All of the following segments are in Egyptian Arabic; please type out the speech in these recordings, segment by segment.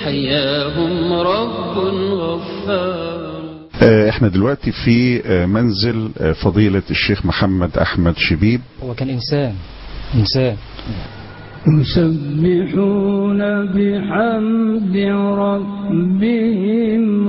حياهم رب غفار آه، احنا دلوقتي في آه، منزل آه، فضيلة الشيخ محمد احمد شبيب هو كان إنسان إنسان يسبحون بحمد ربهم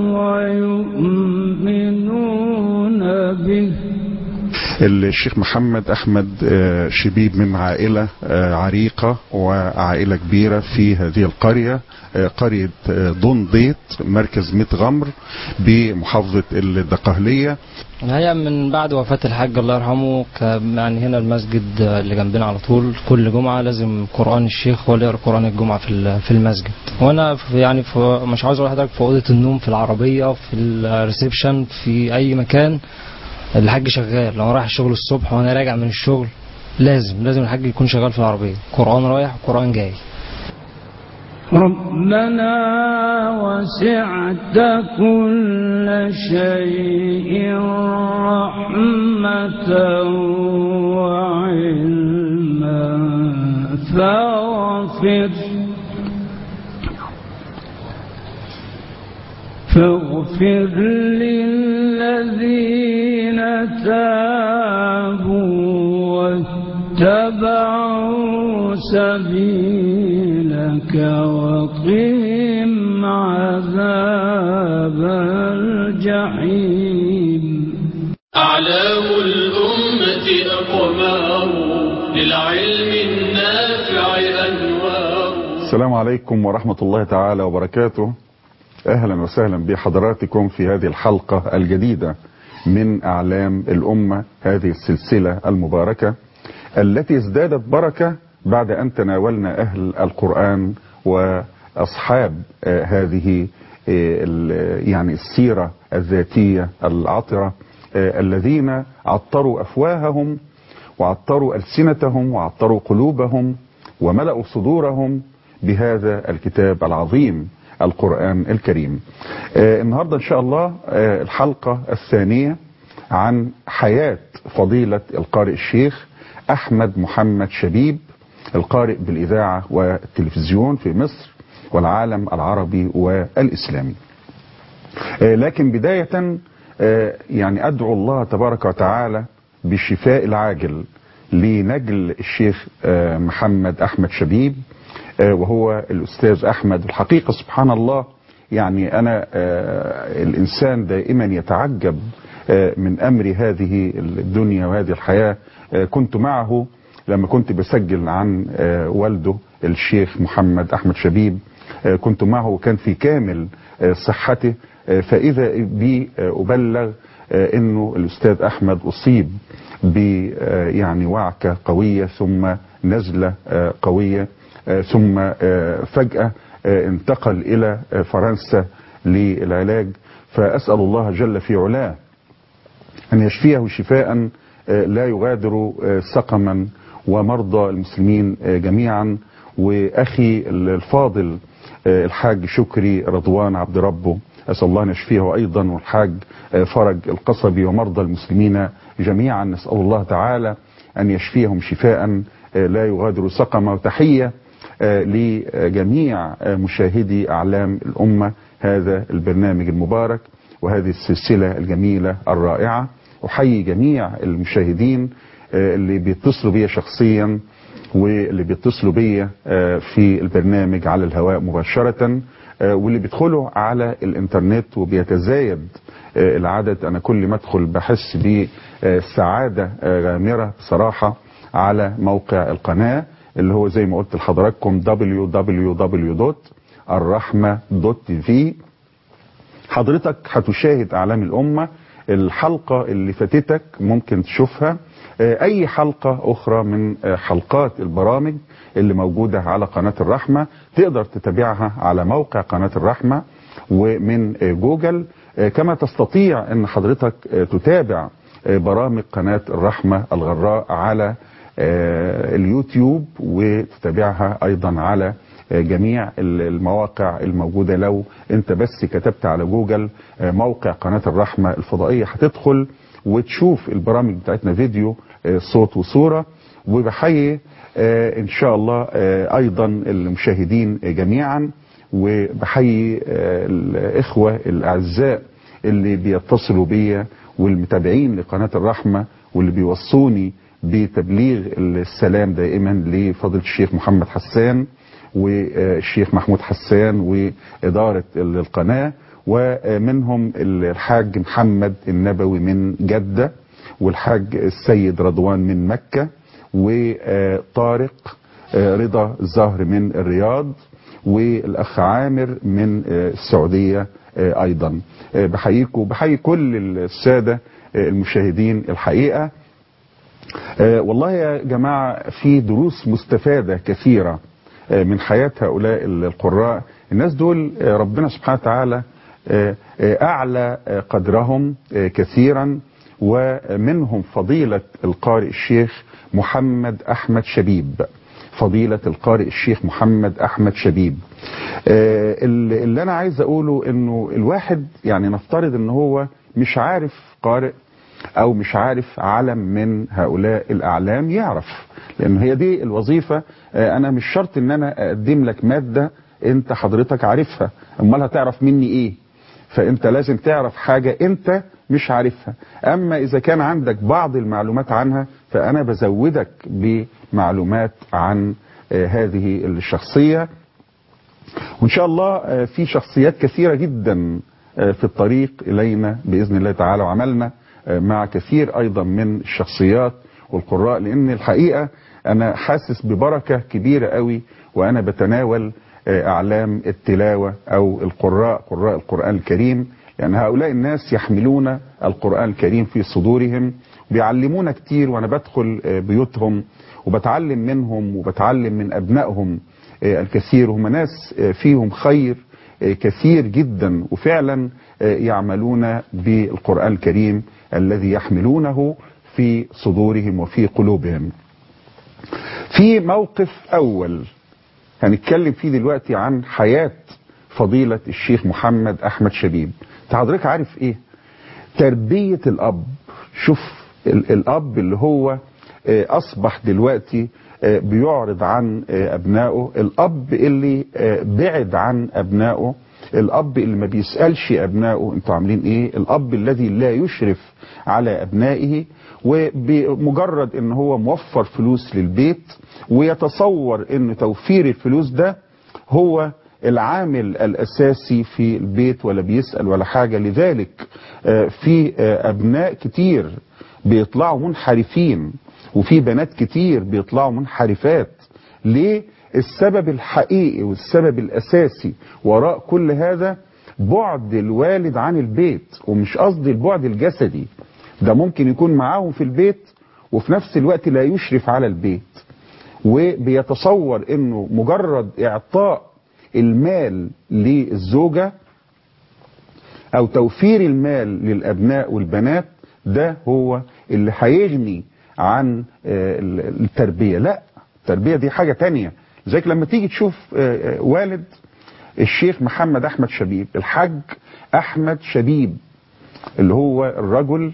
ويؤمنون به الشيخ محمد احمد آه، شبيب من عائلة آه، عريقة وعائلة كبيرة في هذه القرية آه، قرية آه، دنديط مركز ميت غمر بمحافظة الدقهلية الحقيقة من بعد وفاة الحاج الله يرحمه كان يعني هنا المسجد اللي جنبنا على طول كل جمعة لازم قرآن الشيخ هو اللي يقرأ قرآن الجمعة في ال- في المسجد وأنا في يعني في مش عاوز أقول لحضرتك في أوضة النوم في العربية في الريسبشن في أي مكان الحاج شغال لو رايح الشغل الصبح وأنا راجع من الشغل لازم لازم الحاج يكون شغال في العربية قرآن رايح وقرآن جاي ربنا وسعت كل شيء رحمة وعلما فاغفر فاغفر للذين تابوا واتبعوا سبيلك وقهم عذاب الجحيم أعلام الأمة أقمار للعلم النافع أنوار السلام عليكم ورحمة الله تعالى وبركاته أهلا وسهلا بحضراتكم في هذه الحلقة الجديدة من أعلام الأمة هذه السلسلة المباركة التي ازدادت بركة بعد أن تناولنا أهل القرآن وأصحاب آه، هذه آه، ال- يعني السيرة الذاتية العطرة آه، الذين عطروا أفواههم وعطروا ألسنتهم وعطروا قلوبهم وملأوا صدورهم بهذا الكتاب العظيم القرآن الكريم آه النهاردة إن شاء الله آه الحلقة الثانية عن حياة فضيلة القارئ الشيخ أحمد محمد شبيب القارئ بالإذاعة والتلفزيون في مصر والعالم العربي والإسلامي آه لكن بداية آه يعني أدعو الله تبارك وتعالى بالشفاء العاجل لنجل الشيخ آه محمد أحمد شبيب آه وهو الأستاذ أحمد الحقيقة سبحان الله يعني أنا آه الإنسان دائما يتعجب آه من أمر هذه الدنيا وهذه الحياة آه كنت معه لما كنت بسجل عن آه والده الشيخ محمد أحمد شبيب آه كنت معه وكان في كامل آه صحته آه فإذا بي آه أبلغ آه انه الاستاذ احمد اصيب ب آه يعني وعكة قوية ثم نزلة آه قوية آه ثم آه فجأة آه انتقل الى آه فرنسا للعلاج فاسأل الله جل في علاه ان يشفيه شفاء آه لا يغادر آه سقما ومرضى المسلمين آه جميعا واخي الفاضل آه الحاج شكري رضوان عبد ربه أسأل الله أن يشفيه أيضا والحاج فرج القصبي ومرضى المسلمين جميعا نسأل الله تعالى أن يشفيهم شفاء لا يغادر سقما وتحية لجميع مشاهدي أعلام الأمة هذا البرنامج المبارك وهذه السلسلة الجميلة الرائعة أحيي جميع المشاهدين اللي بيتصلوا بيا شخصيا واللي بيتصلوا بيا في البرنامج على الهواء مباشرة واللي بيدخلوا على الانترنت وبيتزايد العدد انا كل ما ادخل بحس بسعادة غامرة بصراحة على موقع القناة اللي هو زي ما قلت لحضراتكم www.الرحمة.tv حضرتك هتشاهد اعلام الامة الحلقة اللي فاتتك ممكن تشوفها اي حلقة اخرى من حلقات البرامج اللي موجودة على قناة الرحمة تقدر تتابعها على موقع قناة الرحمة ومن جوجل كما تستطيع ان حضرتك تتابع برامج قناة الرحمة الغراء على اليوتيوب وتتابعها ايضا على جميع المواقع الموجودة لو انت بس كتبت على جوجل موقع قناة الرحمة الفضائية هتدخل وتشوف البرامج بتاعتنا فيديو صوت وصورة وبحيي ان شاء الله ايضا المشاهدين جميعا وبحيي آه، الإخوة الأعزاء اللي بيتصلوا بيا والمتابعين لقناة الرحمة واللي بيوصوني بتبليغ السلام دائما لفضيلة الشيخ محمد حسان والشيخ محمود حسان وإدارة القناة ومنهم الحاج محمد النبوي من جدة والحاج السيد رضوان من مكة وطارق رضا الزهر من الرياض والأخ عامر من السعودية أيضا بحييكم بحيي كل السادة المشاهدين الحقيقة والله يا جماعة في دروس مستفادة كثيرة من حياة هؤلاء القراء الناس دول ربنا سبحانه وتعالى أعلى قدرهم كثيرا ومنهم فضيلة القارئ الشيخ محمد أحمد شبيب فضيلة القارئ الشيخ محمد أحمد شبيب اللي أنا عايز أقوله أنه الواحد يعني نفترض أنه هو مش عارف قارئ أو مش عارف علم من هؤلاء الأعلام يعرف لأن هي دي الوظيفة أنا مش شرط أن أنا أقدم لك مادة أنت حضرتك عارفها أمال هتعرف مني إيه فأنت لازم تعرف حاجة أنت مش عارفها أما إذا كان عندك بعض المعلومات عنها فأنا بزودك بمعلومات عن هذه الشخصية وإن شاء الله في شخصيات كثيرة جدا في الطريق إلينا بإذن الله تعالى وعملنا مع كثير أيضا من الشخصيات والقراء لأن الحقيقة أنا حاسس ببركة كبيرة قوي وأنا بتناول أعلام التلاوة أو القراء قراء القرآن الكريم لأن هؤلاء الناس يحملون القرآن الكريم في صدورهم بيعلمونا كتير وأنا بدخل بيوتهم وبتعلم منهم وبتعلم من أبنائهم الكثير هم ناس فيهم خير كثير جدا وفعلا يعملون بالقرآن الكريم الذي يحملونه في صدورهم وفي قلوبهم في موقف أول هنتكلم فيه دلوقتي عن حياة فضيلة الشيخ محمد أحمد شبيب حضرتك عارف ايه تربية الأب شوف الأب اللي هو أصبح دلوقتي بيعرض عن أبنائه الأب اللي بعد عن أبنائه الأب اللي ما بيسألش أبنائه أنتوا عاملين إيه الأب الذي لا يشرف على أبنائه وبمجرد أن هو موفر فلوس للبيت ويتصور أن توفير الفلوس ده هو العامل الأساسي في البيت ولا بيسأل ولا حاجة لذلك في أبناء كتير بيطلعوا منحرفين وفي بنات كتير بيطلعوا منحرفات ليه السبب الحقيقي والسبب الأساسي وراء كل هذا بعد الوالد عن البيت ومش قصدي البعد الجسدي ده ممكن يكون معاهم في البيت وفي نفس الوقت لا يشرف على البيت وبيتصور انه مجرد اعطاء المال للزوجة او توفير المال للابناء والبنات ده هو اللي هيغني عن التربية لا التربية دي حاجة تانية زيك لما تيجي تشوف والد الشيخ محمد احمد شبيب الحاج احمد شبيب اللي هو الرجل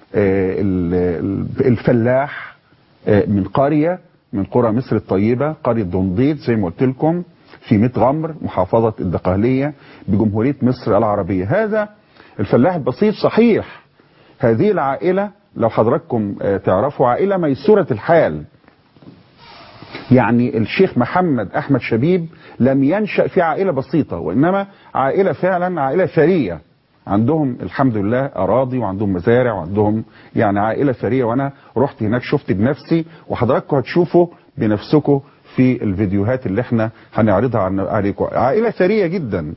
الفلاح من قرية من قرى مصر الطيبة قرية دنديت زي ما قلت لكم في ميت غمر محافظة الدقهلية بجمهورية مصر العربية هذا الفلاح البسيط صحيح هذه العائلة لو حضراتكم تعرفوا عائلة ميسورة الحال يعني الشيخ محمد أحمد شبيب لم ينشأ في عائلة بسيطة وإنما عائلة فعلا عائلة ثرية عندهم الحمد لله أراضي وعندهم مزارع وعندهم يعني عائلة ثرية وأنا رحت هناك شفت بنفسي وحضراتكم هتشوفوا بنفسكم في الفيديوهات اللي احنا هنعرضها عليكم عائلة ثرية جدا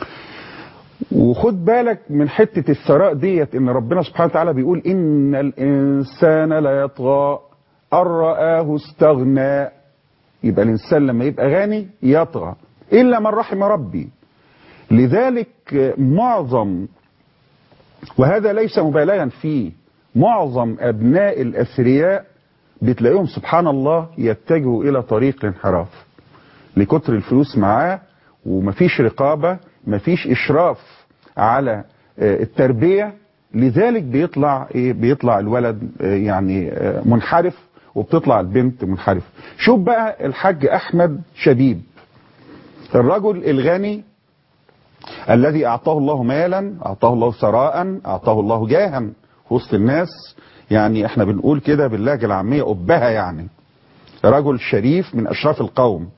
وخد بالك من حتة الثراء ديت ان ربنا سبحانه وتعالى بيقول ان الانسان لا يطغى ان رآه استغنى يبقى الانسان لما يبقى غني يطغى الا من رحم ربي لذلك معظم وهذا ليس مبالغا فيه معظم ابناء الاثرياء بتلاقيهم سبحان الله يتجهوا الى طريق الانحراف لكتر الفلوس معاه ومفيش رقابة مفيش اشراف على التربية لذلك بيطلع ايه بيطلع الولد يعني منحرف وبتطلع البنت منحرف شوف بقى الحاج احمد شبيب الرجل الغني الذي اعطاه الله مالا اعطاه الله ثراء اعطاه الله جاها في وسط الناس يعني احنا بنقول كده باللهجه العاميه ابها يعني رجل شريف من اشراف القوم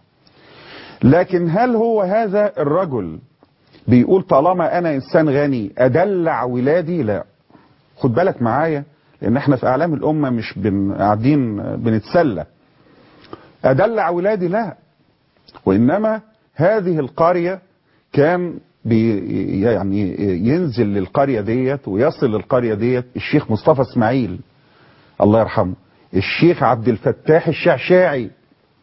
لكن هل هو هذا الرجل بيقول طالما انا انسان غني ادلع ولادي لا خد بالك معايا لان احنا في اعلام الامه مش بن- قاعدين بنتسلى ادلع ولادي لا وانما هذه القريه كان بي يعني ينزل للقريه ديت ويصل للقريه ديت الشيخ مصطفى اسماعيل الله يرحمه الشيخ عبد الفتاح الشعشاعي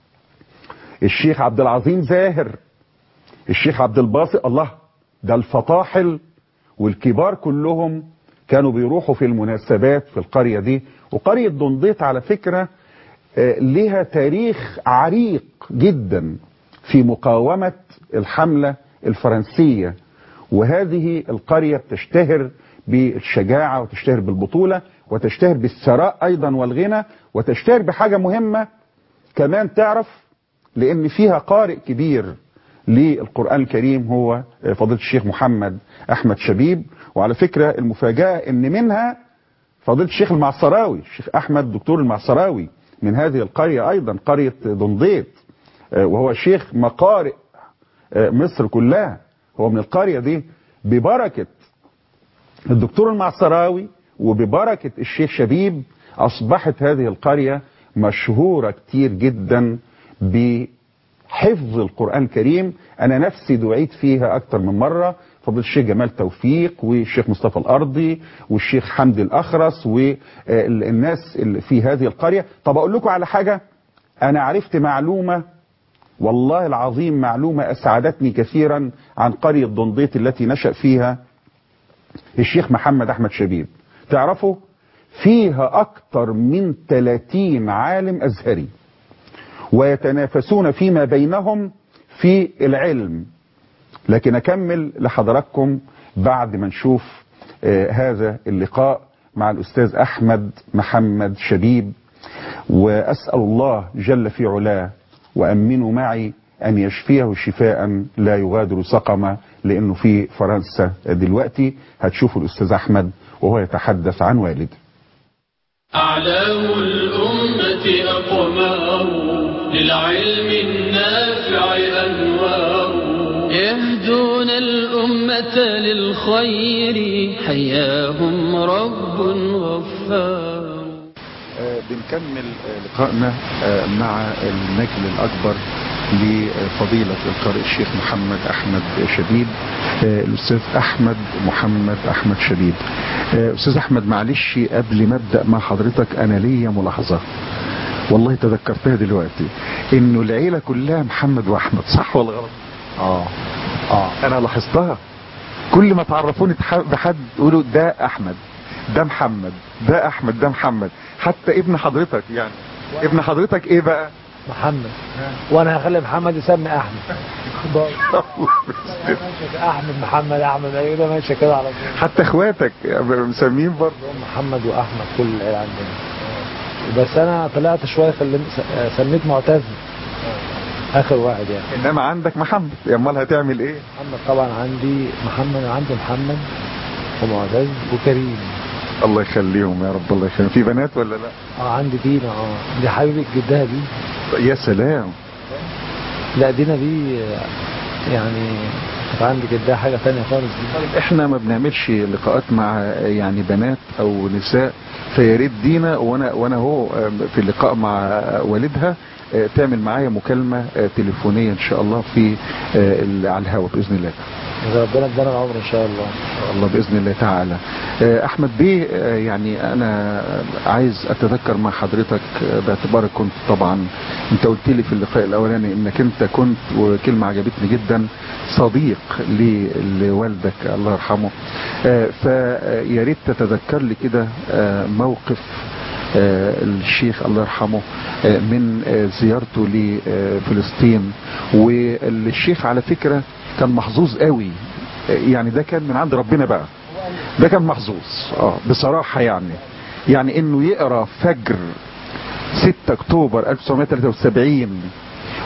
الشيخ عبد العظيم زاهر الشيخ عبد الباسط الله ده الفطاحل والكبار كلهم كانوا بيروحوا في المناسبات في القرية دي وقرية دنديط على فكرة آه، لها تاريخ عريق جدا في مقاومة الحملة الفرنسية وهذه القرية بتشتهر بالشجاعة وتشتهر بالبطولة وتشتهر بالثراء أيضا والغنى وتشتهر بحاجة مهمة كمان تعرف لأن فيها قارئ كبير للقرآن الكريم هو فضيلة الشيخ محمد أحمد شبيب وعلى فكرة المفاجأة أن منها فضيلة الشيخ المعصراوي الشيخ أحمد دكتور المعصراوي من هذه القرية أيضا قرية دنديط آه، وهو شيخ مقارئ آه، مصر كلها هو من القرية دي ببركة الدكتور المعصراوي وببركة الشيخ شبيب أصبحت هذه القرية مشهورة كتير جدا بحفظ القرآن الكريم أنا نفسي دعيت فيها أكتر من مرة فضل الشيخ جمال توفيق والشيخ مصطفى الأرضي والشيخ حمدي الأخرس والناس اللي في هذه القرية طب أقول لكم على حاجة أنا عرفت معلومة والله العظيم معلومة أسعدتني كثيرا عن قرية دنديط التي نشأ فيها الشيخ محمد أحمد شبيب تعرفوا فيها أكثر من 30 عالم أزهري ويتنافسون فيما بينهم في العلم لكن أكمل لحضراتكم بعد ما نشوف آه هذا اللقاء مع الأستاذ أحمد محمد شبيب وأسأل الله جل في علاه وأمنوا معي أن يشفيه شفاء لا يغادر سقما لأنه في فرنسا دلوقتي هتشوفوا الأستاذ أحمد وهو يتحدث عن والده أعلام الأمة أقمار للعلم النافع أنوار يهدون الأمة للخير حياهم رب غفار بنكمل لقائنا مع النجل الأكبر لفضيلة القارئ الشيخ محمد أحمد شبيب الأستاذ أحمد محمد أحمد شبيب أستاذ أحمد معلش قبل ما أبدأ مع حضرتك أنا ليا ملاحظة والله تذكرتها دلوقتي إنه العيلة كلها محمد وأحمد صح ولا غلط؟ آه آه أنا لاحظتها كل ما تعرفوني بحد يقولوا ده أحمد ده محمد ده أحمد ده محمد حتى ابن حضرتك يعني ابن حضرتك ايه بقى محمد وانا هخلي محمد يسمي احمد احمد محمد احمد ايوه ده ماشي كده على طول حتى اخواتك مسمين برضه محمد واحمد كل العيله عندنا بس انا طلعت شويه خلي سميت معتز اخر واحد يعني انما عندك محمد يا امال هتعمل ايه محمد طبعا عندي محمد عندي محمد ومعتز وكريم الله يخليهم يا رب الله يخليهم في بنات ولا لا اه عندي دينا اه دي حبيبه جدها دي يا سلام لا دينا دي يعني كانت عندي جدها حاجه ثانيه خالص دي احنا ما بنعملش لقاءات مع يعني بنات او نساء فيا ريت دينا وانا وانا هو في اللقاء مع والدها تعمل معايا مكالمه تليفونيه ان شاء الله في على الهواء باذن الله ربنا ادانا العمر ان شاء الله الله باذن الله تعالى احمد بيه يعني انا عايز اتذكر مع حضرتك باعتبارك كنت طبعا انت قلت لي في اللقاء الاولاني انك انت كنت وكلمه عجبتني جدا صديق لوالدك الله يرحمه فيا ريت تتذكر لي كده موقف الشيخ الله يرحمه من زيارته لفلسطين والشيخ على فكره كان محظوظ قوي يعني ده كان من عند ربنا بقى ده كان محظوظ اه بصراحة يعني يعني انه يقرا فجر 6 اكتوبر 1973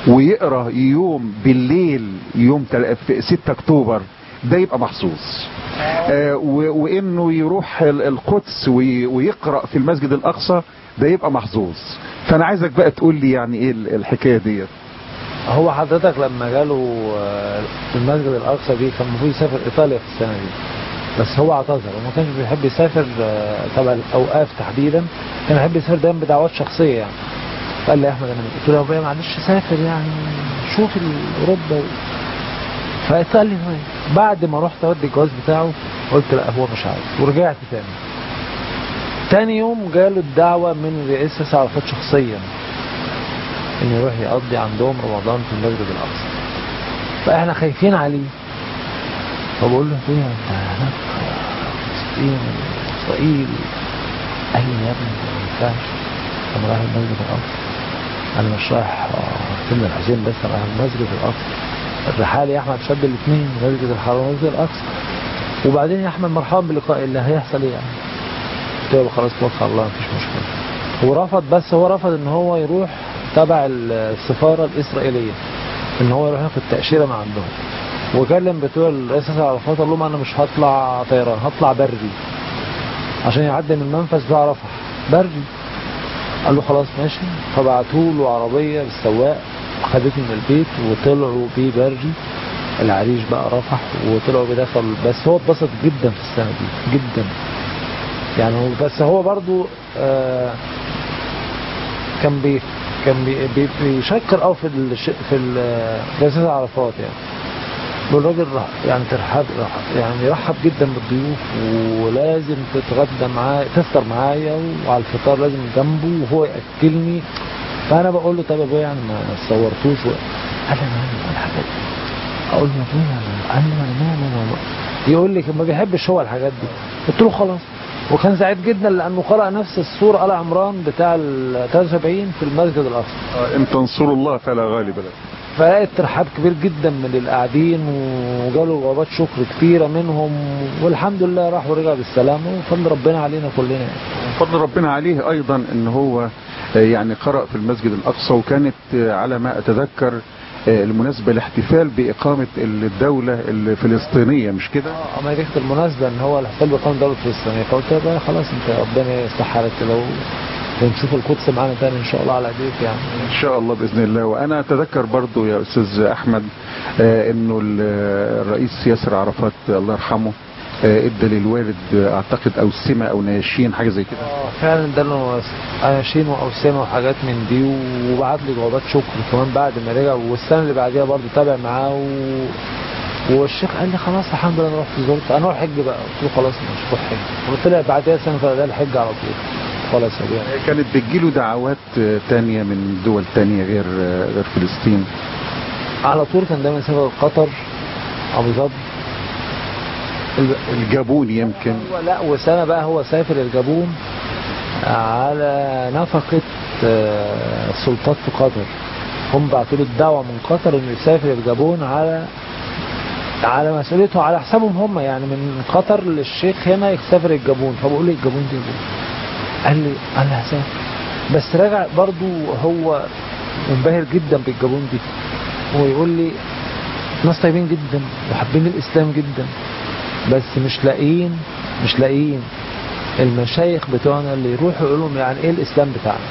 ويقرا يوم بالليل يوم تل- في 6 اكتوبر ده يبقى محظوظ آه، و- وانه يروح ال- القدس وي- ويقرا في المسجد الاقصى ده يبقى محظوظ فانا عايزك بقى تقول لي يعني ايه ال- الحكايه ديت هو حضرتك لما جاله آه، المسجد الاقصى دي كان المفروض يسافر ايطاليا في السنه دي بس هو اعتذر وما كانش بيحب يسافر آه، تبع الاوقاف تحديدا كان يحب يسافر دايما بدعوات شخصيه يعني قال لي يا احمد انا قلت له يا ابويا معلش سافر يعني شوف ال- اوروبا فقال لي طيب بعد ما رحت اودي الجواز بتاعه قلت لا هو مش عايز ورجعت تاني تاني يوم جاله الدعوه من رئيس ياسر عرفات شخصيا انه يروح يقضي عندهم رمضان في المسجد الاقصى فاحنا خايفين عليه فبقول له ايه انت هناك فلسطين اسرائيل قال لي يا ابني ما ينفعش انا رايح المسجد الاقصى انا مش رايح آه، سيدنا الحسين بس انا رايح المسجد الاقصى الرحال يا احمد شد الاثنين مسجد الحرام والمسجد الاقصى وبعدين يا احمد مرحبا بلقاء الله هيحصل ايه يعني قلت له خلاص توكل على الله مفيش مشكله هو رفض بس هو رفض ان هو يروح تبع السفاره الاسرائيليه ان هو يروح ياخد تاشيره من عندهم وكلم بتوع الرئيس ياسر عرفات قال لهم انا مش هطلع طيران هطلع بري عشان يعدي من المنفذ بتاع رفح بري قال له خلاص ماشي فبعتوا له عربيه بالسواق خدته من البيت وطلعوا بيه بري العريش بقى رفح وطلعوا بدخل بس هو اتبسط جدا في السنه دي جدا يعني هو بس هو برضو آه كان بي كان بي بي بيشكر قوي في الش في ال- رئيس عرفات يعني والراجل رح- يعني ترحب رح- يعني يرحب جدا بالضيوف ولازم تتغدى معاه تفطر معايا وعلى الفطار لازم جنبه وهو ياكلني فانا بقول له طب يا ابويا يعني ما صورتوش و... قال لي انا الحاجات دي اقول له يا ابويا انا قال لي ما انا مالي انا يقول لي ما بيحبش هو الحاجات دي قلت له خلاص وكان سعيد جدا لانه قرأ نفس السورة آل عمران بتاع ال 73 في المسجد الاقصى ان تنصروا الله فلا غالب له فلقيت ترحاب كبير جدا من القاعدين وجاله جوابات شكر كتيرة منهم والحمد لله راح ورجع بالسلامة وفضل ربنا علينا كلنا يعني. فضل ربنا عليه ايضا ان هو آه، يعني قرأ في المسجد الاقصى وكانت آه، على ما اتذكر آه، المناسبة الاحتفال باقامة الدولة الفلسطينية مش كده اه ما دي كانت المناسبة ان هو الاحتفال بقانون دولة فلسطينية فقلت له بقى خلاص انت ربنا يصلح حالك كده و- ونشوف القدس معانا تاني ان شاء الله على ايديك يعني ان شاء الله باذن الله وانا اتذكر برضو يا استاذ احمد آه، انه ال- الرئيس ياسر عرفات الله يرحمه آه، ادى للوالد آه، اعتقد اوسمه او نياشين حاجه زي كده اه فعلا ده له اناشين واوسمه وحاجات من دي وبعت لي جوابات شكر كمان بعد ما رجع والسنه اللي بعديها برضه تابع معاه و... والشيخ قال لي خلاص الحمد لله انا رحت زرت انا اروح حج بقى قلت له خلاص مش روح حج وطلع بعديها سنه فده الحج على طول خلاص يا بيه كانت بتجيله دعوات آه، تانية من دول تانية غير آه، غير فلسطين على طول كان دايما يسافر قطر ابو ظبي ال- الجابون يمكن هو لا وسنة بقى هو سافر الجابون على نفقة آه، السلطات في قطر هم بعتوا له الدعوة من قطر انه يسافر الجابون على على مسؤوليته على حسابهم هم يعني من قطر للشيخ هنا يسافر الجابون فبقول لي الجابون دي إيه؟ قال لي قال لي هسافر بس رجع برضو هو منبهر جدا بالجابون دي ويقول لي ناس طيبين جدا وحابين الاسلام جدا بس مش لاقيين مش لاقيين المشايخ بتوعنا اللي يروحوا يقولوا لهم يعني ايه الاسلام بتاعنا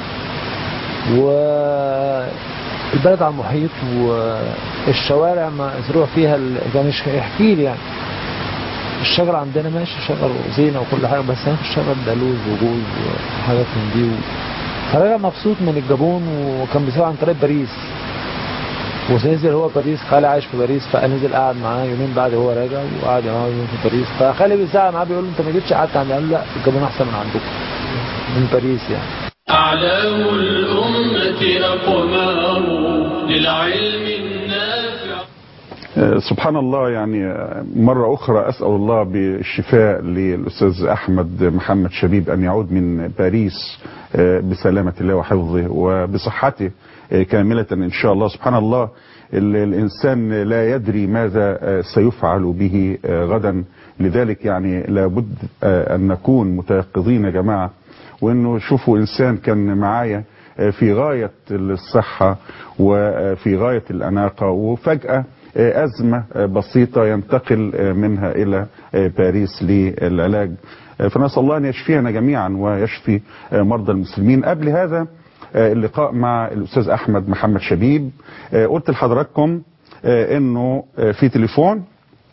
والبلد على المحيط والشوارع ما يزرعوا فيها ال- كان مش يحكي لي يعني الشجر عندنا ماشي شجر زينة وكل حاجة بس هناك الشجر ده لوز وجوز وحاجات من دي و... فرجع مبسوط من الجابون وكان بيسافر عن طريق باريس ونزل هو باريس خالي عايش في باريس فنزل قعد معاه يومين بعد هو راجع وقعد معاه يومين في باريس فخالي بيزعق معاه بيقول له انت ما جيتش قعدت عندي قال له لا الجابون احسن من عندكم من باريس يعني أعلام الأمة أقمار للعلم النافع آه، سبحان الله يعني آه، مرة أخرى أسأل الله بالشفاء للأستاذ أحمد محمد شبيب أن يعود من باريس آه، بسلامة الله وحفظه وبصحته آه، كاملة إن شاء الله سبحان الله ال- الإنسان لا يدري ماذا آه، سيفعل به آه، غدا لذلك يعني لابد آه، أن نكون متيقظين يا جماعة وانه شوفوا انسان كان معايا في غاية الصحة وفي غاية الأناقة وفجأة أزمة بسيطة ينتقل منها إلى باريس للعلاج فنسأل الله أن يشفينا جميعا ويشفي مرضى المسلمين قبل هذا اللقاء مع الأستاذ أحمد محمد شبيب قلت لحضراتكم أنه في تليفون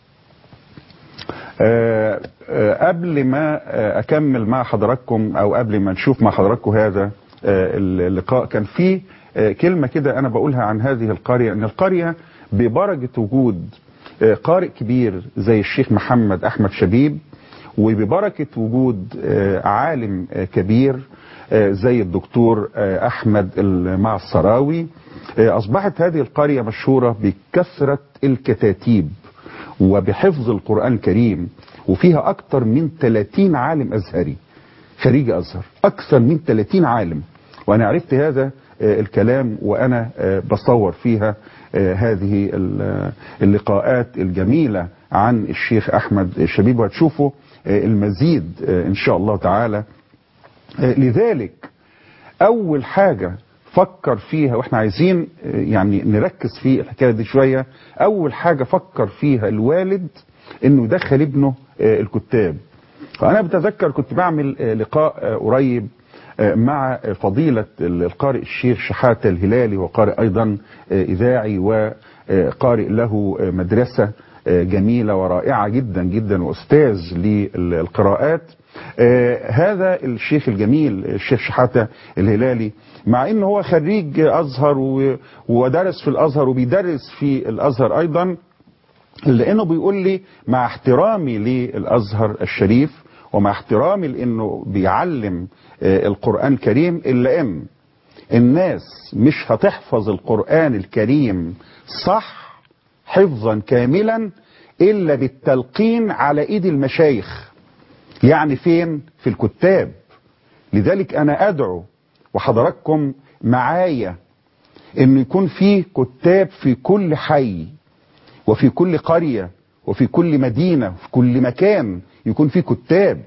قبل ما أكمل مع حضراتكم أو قبل ما نشوف مع حضراتكم هذا اللقاء كان في كلمة كده أنا بقولها عن هذه القرية أن القرية ببركة وجود قارئ كبير زي الشيخ محمد أحمد شبيب وببركة وجود عالم كبير زي الدكتور أحمد المعصراوي أصبحت هذه القرية مشهورة بكثرة الكتاتيب وبحفظ القرآن الكريم وفيها أكثر من 30 عالم أزهري خريج أزهر أكثر من 30 عالم وأنا عرفت هذا الكلام وأنا بصور فيها هذه اللقاءات الجميلة عن الشيخ أحمد الشبيب وهتشوفوا المزيد إن شاء الله تعالى لذلك أول حاجة فكر فيها واحنا عايزين يعني نركز في الحكايه دي شويه اول حاجه فكر فيها الوالد انه يدخل ابنه الكتاب فانا بتذكر كنت بعمل لقاء قريب مع فضيلة القارئ الشيخ شحاتة الهلالي وقارئ أيضا إذاعي وقارئ له مدرسة جميلة ورائعة جدا جدا وأستاذ للقراءات هذا الشيخ الجميل الشيخ شحاتة الهلالي مع انه هو خريج ازهر ودرس في الازهر وبيدرس في الازهر ايضا لانه بيقول لي مع احترامي للازهر الشريف ومع احترامي لانه بيعلم القران الكريم الا ان الناس مش هتحفظ القران الكريم صح حفظا كاملا الا بالتلقين على ايد المشايخ يعني فين في الكتاب لذلك انا ادعو وحضراتكم معايا انه يكون في كتاب في كل حي وفي كل قرية وفي كل مدينة وفي كل مكان يكون في كتاب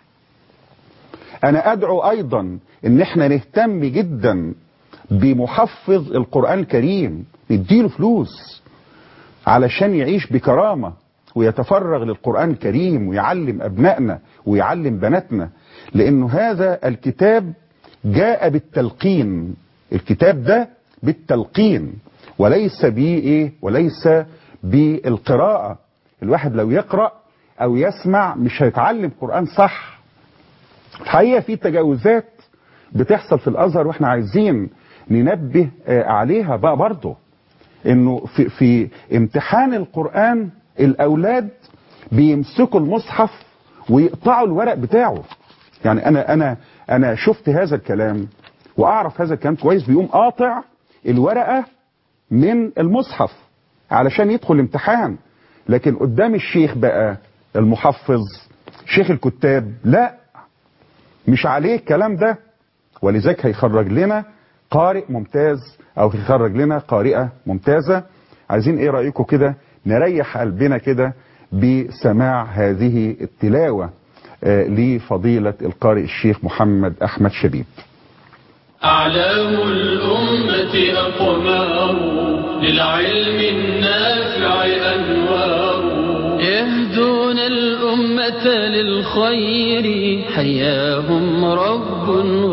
انا ادعو ايضا ان احنا نهتم جدا بمحفظ القرآن الكريم نديله فلوس علشان يعيش بكرامة ويتفرغ للقرآن الكريم ويعلم أبنائنا ويعلم بناتنا لأنه هذا الكتاب جاء بالتلقين الكتاب ده بالتلقين وليس بإيه وليس بالقراءة الواحد لو يقرأ أو يسمع مش هيتعلم قرآن صح الحقيقة في تجاوزات بتحصل في الأزهر وإحنا عايزين ننبه عليها بقى برضه إنه في, في امتحان القرآن الأولاد بيمسكوا المصحف ويقطعوا الورق بتاعه يعني أنا أنا أنا شفت هذا الكلام وأعرف هذا الكلام كويس بيقوم قاطع الورقة من المصحف علشان يدخل الامتحان لكن قدام الشيخ بقى المحفظ شيخ الكتاب لا مش عليه الكلام ده ولذلك هيخرج لنا قارئ ممتاز او هيخرج لنا قارئة ممتازة عايزين ايه رأيكم كده نريح قلبنا كده بسماع هذه التلاوة آه لفضيلة القارئ الشيخ محمد أحمد شبيب أعلام الأمة أقمار للعلم النافع أنوار يهدون الأمة للخير حياهم رب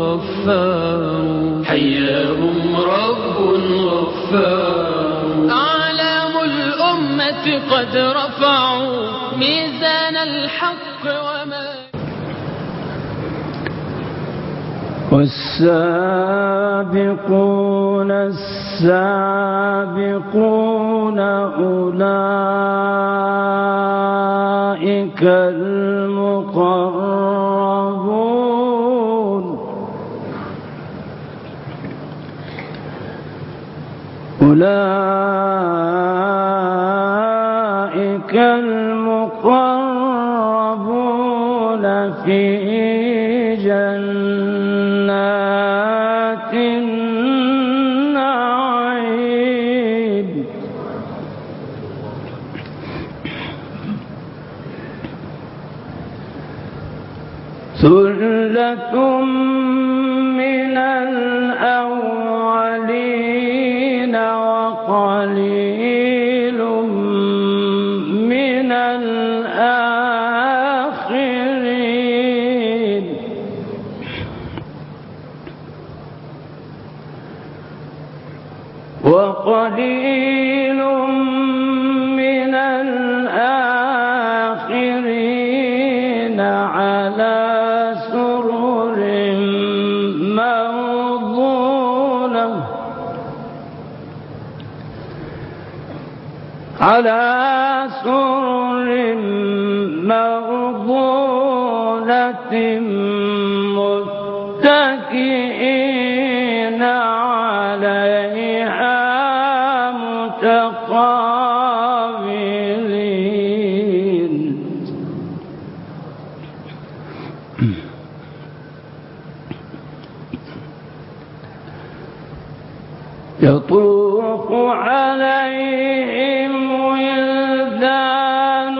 غفار حياهم رب غفار أعلام الأمة قد رفعوا ميزان الحق وما والسابقون السابقون أولئك المقربون أولئك المقربون في جنات النعيم ثلة من الأولين الآخرين وقليل من الآخرين على سرر موضونة على سرر موضونة متكئين عليها متقابلين يطوف عليهم ولدان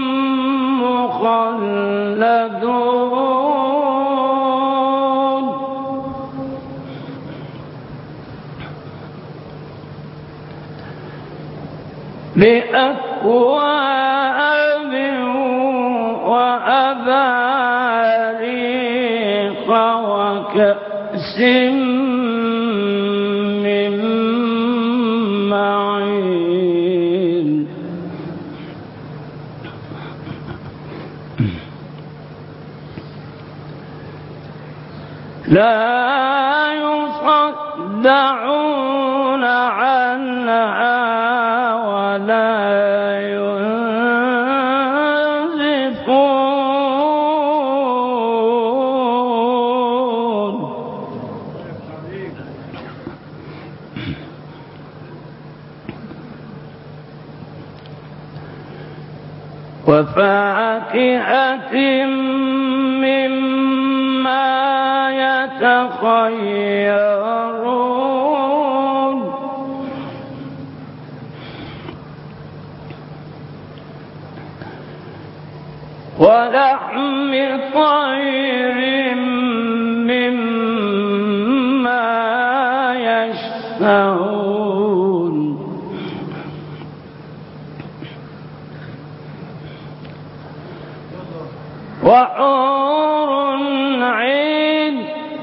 مخلدون بأكواب وأباريق وكأس من معين لا يصدعون عنها ولا ينزفون وفاكهة مما يتخيرون ولحم طير مما يشتهون وحور عين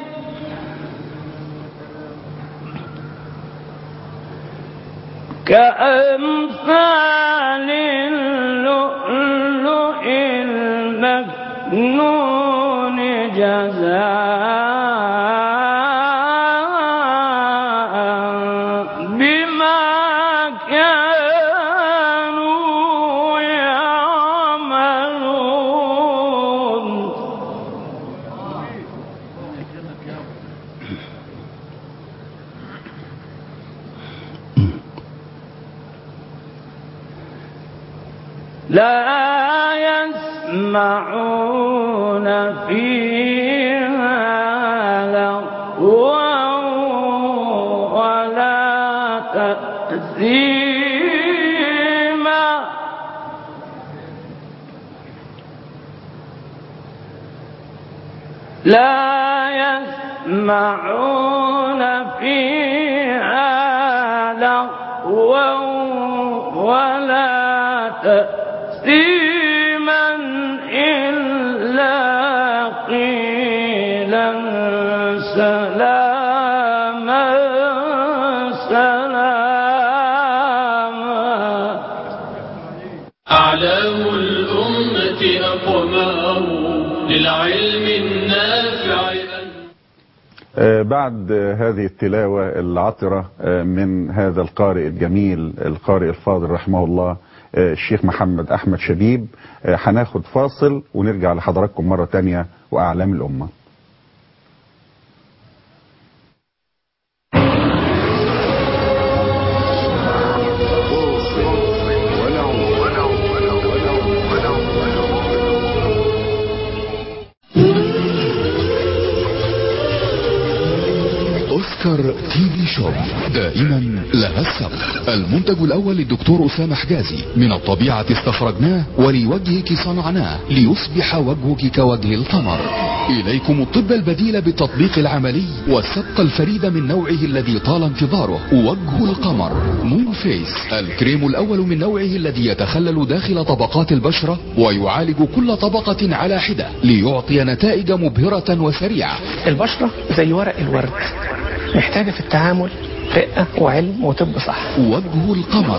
كأمثال اللؤلؤ المكنون جزاء بما كانوا يعملون لا يسمعون فيها لغوا ولا تأثيما لا يسمعون فيها لغوا ولا تأثيما إلا قيلا سلاما سلاما أعلام الأمة أقمار للعلم النافع أن آه، بعد آه، هذه التلاوة العطرة آه، من هذا القارئ الجميل القارئ الفاضل رحمه الله آه، الشيخ محمد أحمد شبيب آه، هناخد فاصل ونرجع لحضراتكم مرة تانية وأعلام الأمة اوسكار تي في شوب دائما لها السبق المنتج الاول للدكتور اسامه حجازي من الطبيعه استخرجناه ولوجهك صنعناه ليصبح وجهك كوجه القمر إليكم الطب البديل بالتطبيق العملي والسبق الفريد من نوعه الذي طال انتظاره وجه القمر مون فيس الكريم الأول من نوعه الذي يتخلل داخل طبقات البشرة ويعالج كل طبقة على حدة ليعطي نتائج مبهرة وسريعة البشرة زي ورق الورد محتاجة في التعامل رقة وعلم وطب صح وجه القمر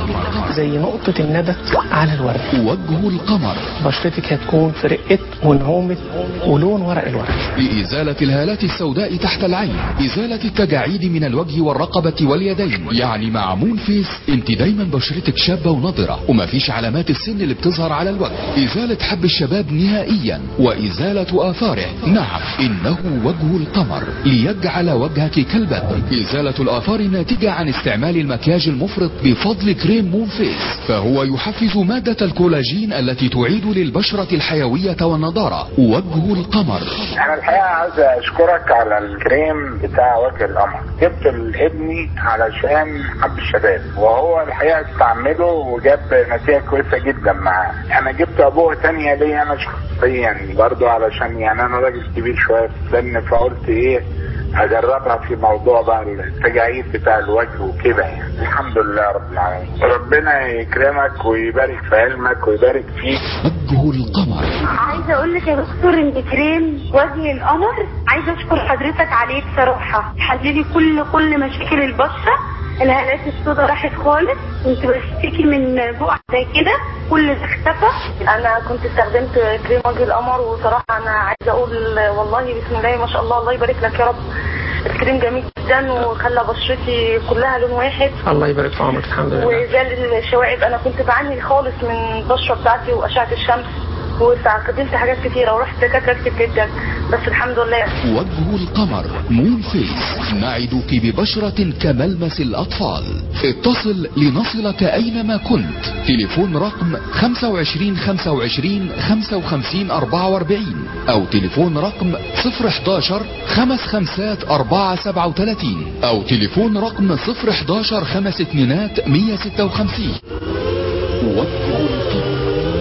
زي نقطة الندى على الورد وجه القمر بشرتك هتكون في رقة ونعومة ولون ورق الورد لإزالة الهالات السوداء تحت العين إزالة التجاعيد من الوجه والرقبة واليدين يعني مع مون فيس انت دايما بشرتك شابة ونضرة ومفيش علامات السن اللي بتظهر على الوجه إزالة حب الشباب نهائيا وإزالة آثاره نعم إنه وجه القمر ليجعل وجهك كالبدر إزالة الآثار الناتجة عن استعمال المكياج المفرط بفضل كريم مون فيس فهو يحفز مادة الكولاجين التي تعيد للبشرة الحيوية والنضارة وجه القمر انا الحقيقه عايز اشكرك على الكريم بتاع وجه القمر جبت لابني علشان حب الشباب وهو الحقيقه استعمله وجاب نتيجه كويسه جدا معاه انا جبت ابوه تانية ليا انا شخصيا برضو علشان يعني انا راجل كبير شويه في السن فقلت ايه اجربها في موضوع بقى التجاعيد بتاع الوجه وكده يعني الحمد لله رب العالمين ربنا يكرمك ويبارك في علمك ويبارك فيك وجه القمر عايزه اقول لك يا دكتور ان كريم وجه القمر عايزه اشكر حضرتك عليه بصراحه حللي كل كل مشاكل البشره الهالات السوداء راحت خالص كنت بشتكي من بقع زي كده كل ده اختفى انا كنت استخدمت كريم وجه القمر وصراحه انا عايزه اقول والله بسم الله ما شاء الله الله يبارك لك يا رب الكريم جميل جدا وخلى بشرتي كلها لون واحد الله يبارك في عمرك الحمد لله وزال الشوائب انا كنت بعاني خالص من البشره بتاعتي واشعه الشمس واستخدمت حاجات كتيره ورحت دكاتره كتير جدا بس الحمد لله وجه القمر مون فيس نعدك ببشرة كملمس الأطفال اتصل لنصلك أينما كنت تليفون رقم 25 25 55 44 أو تليفون رقم 011 خمس خمسات 4 37 أو تليفون رقم 011 خمس اتنينات 156 وجه القمر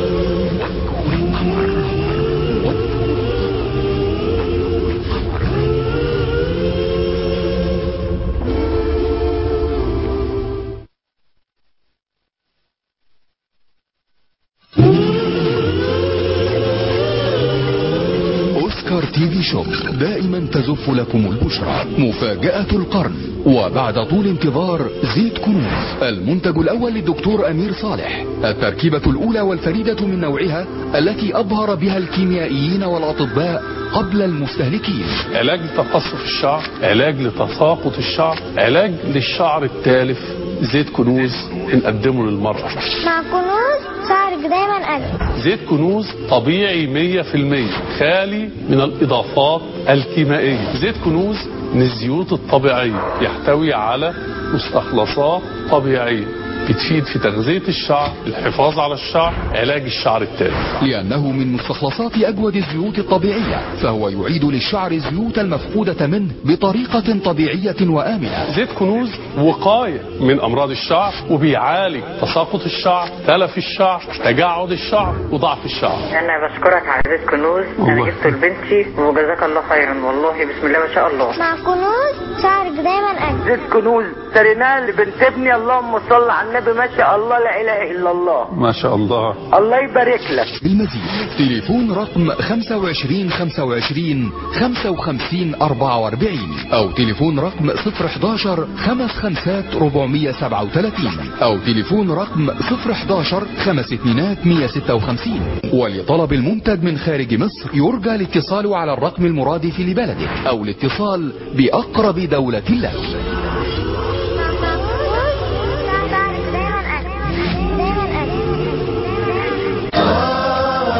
أوسكار تي في شوب دائما تزف لكم البشرى مفاجأة القرن وبعد طول انتظار زيت كنوز المنتج الأول للدكتور أمير صالح التركيبة الأولى والفريدة من نوعها التي أبهر بها الكيميائيين والأطباء قبل المستهلكين علاج لتقصف الشعر علاج لتساقط الشعر علاج للشعر التالف زيت كنوز بنقدمه للمرأة مع كنوز شعرك دايما أجمل زيت كنوز طبيعي 100% خالي من الإضافات الكيميائية زيت كنوز من الزيوت الطبيعية يحتوي على مستخلصات طبيعية بتفيد في تغذية الشعر الحفاظ على الشعر علاج الشعر التالف لأنه من مستخلصات أجود الزيوت الطبيعية فهو يعيد للشعر الزيوت المفقودة منه بطريقة طبيعية وآمنة زيت كنوز وقاية من أمراض الشعر وبيعالج تساقط الشعر تلف الشعر تجعد الشعر وضعف الشعر انا بشكرك على زيت كنوز انا الله. جبته لبنتي وجزاك الله خيرا والله بسم الله ما شاء الله مع كنوز شعرك دايما أجمل زيت كنوز اشتريناه لبنت ابني اللهم صل على النبي ما شاء الله لا اله الا الله ما شاء الله الله يبارك لك بالمزيد تليفون رقم 25 25 55 44 أو تليفون رقم 011 خمس خمسات 437 أو تليفون رقم 011 خمس اتنينات 156 ولطلب المنتج من خارج مصر يرجى الاتصال على الرقم المرادف لبلدك أو الاتصال بأقرب دولة لك مع كنوز شعرك دايما أجمل دايما أجمل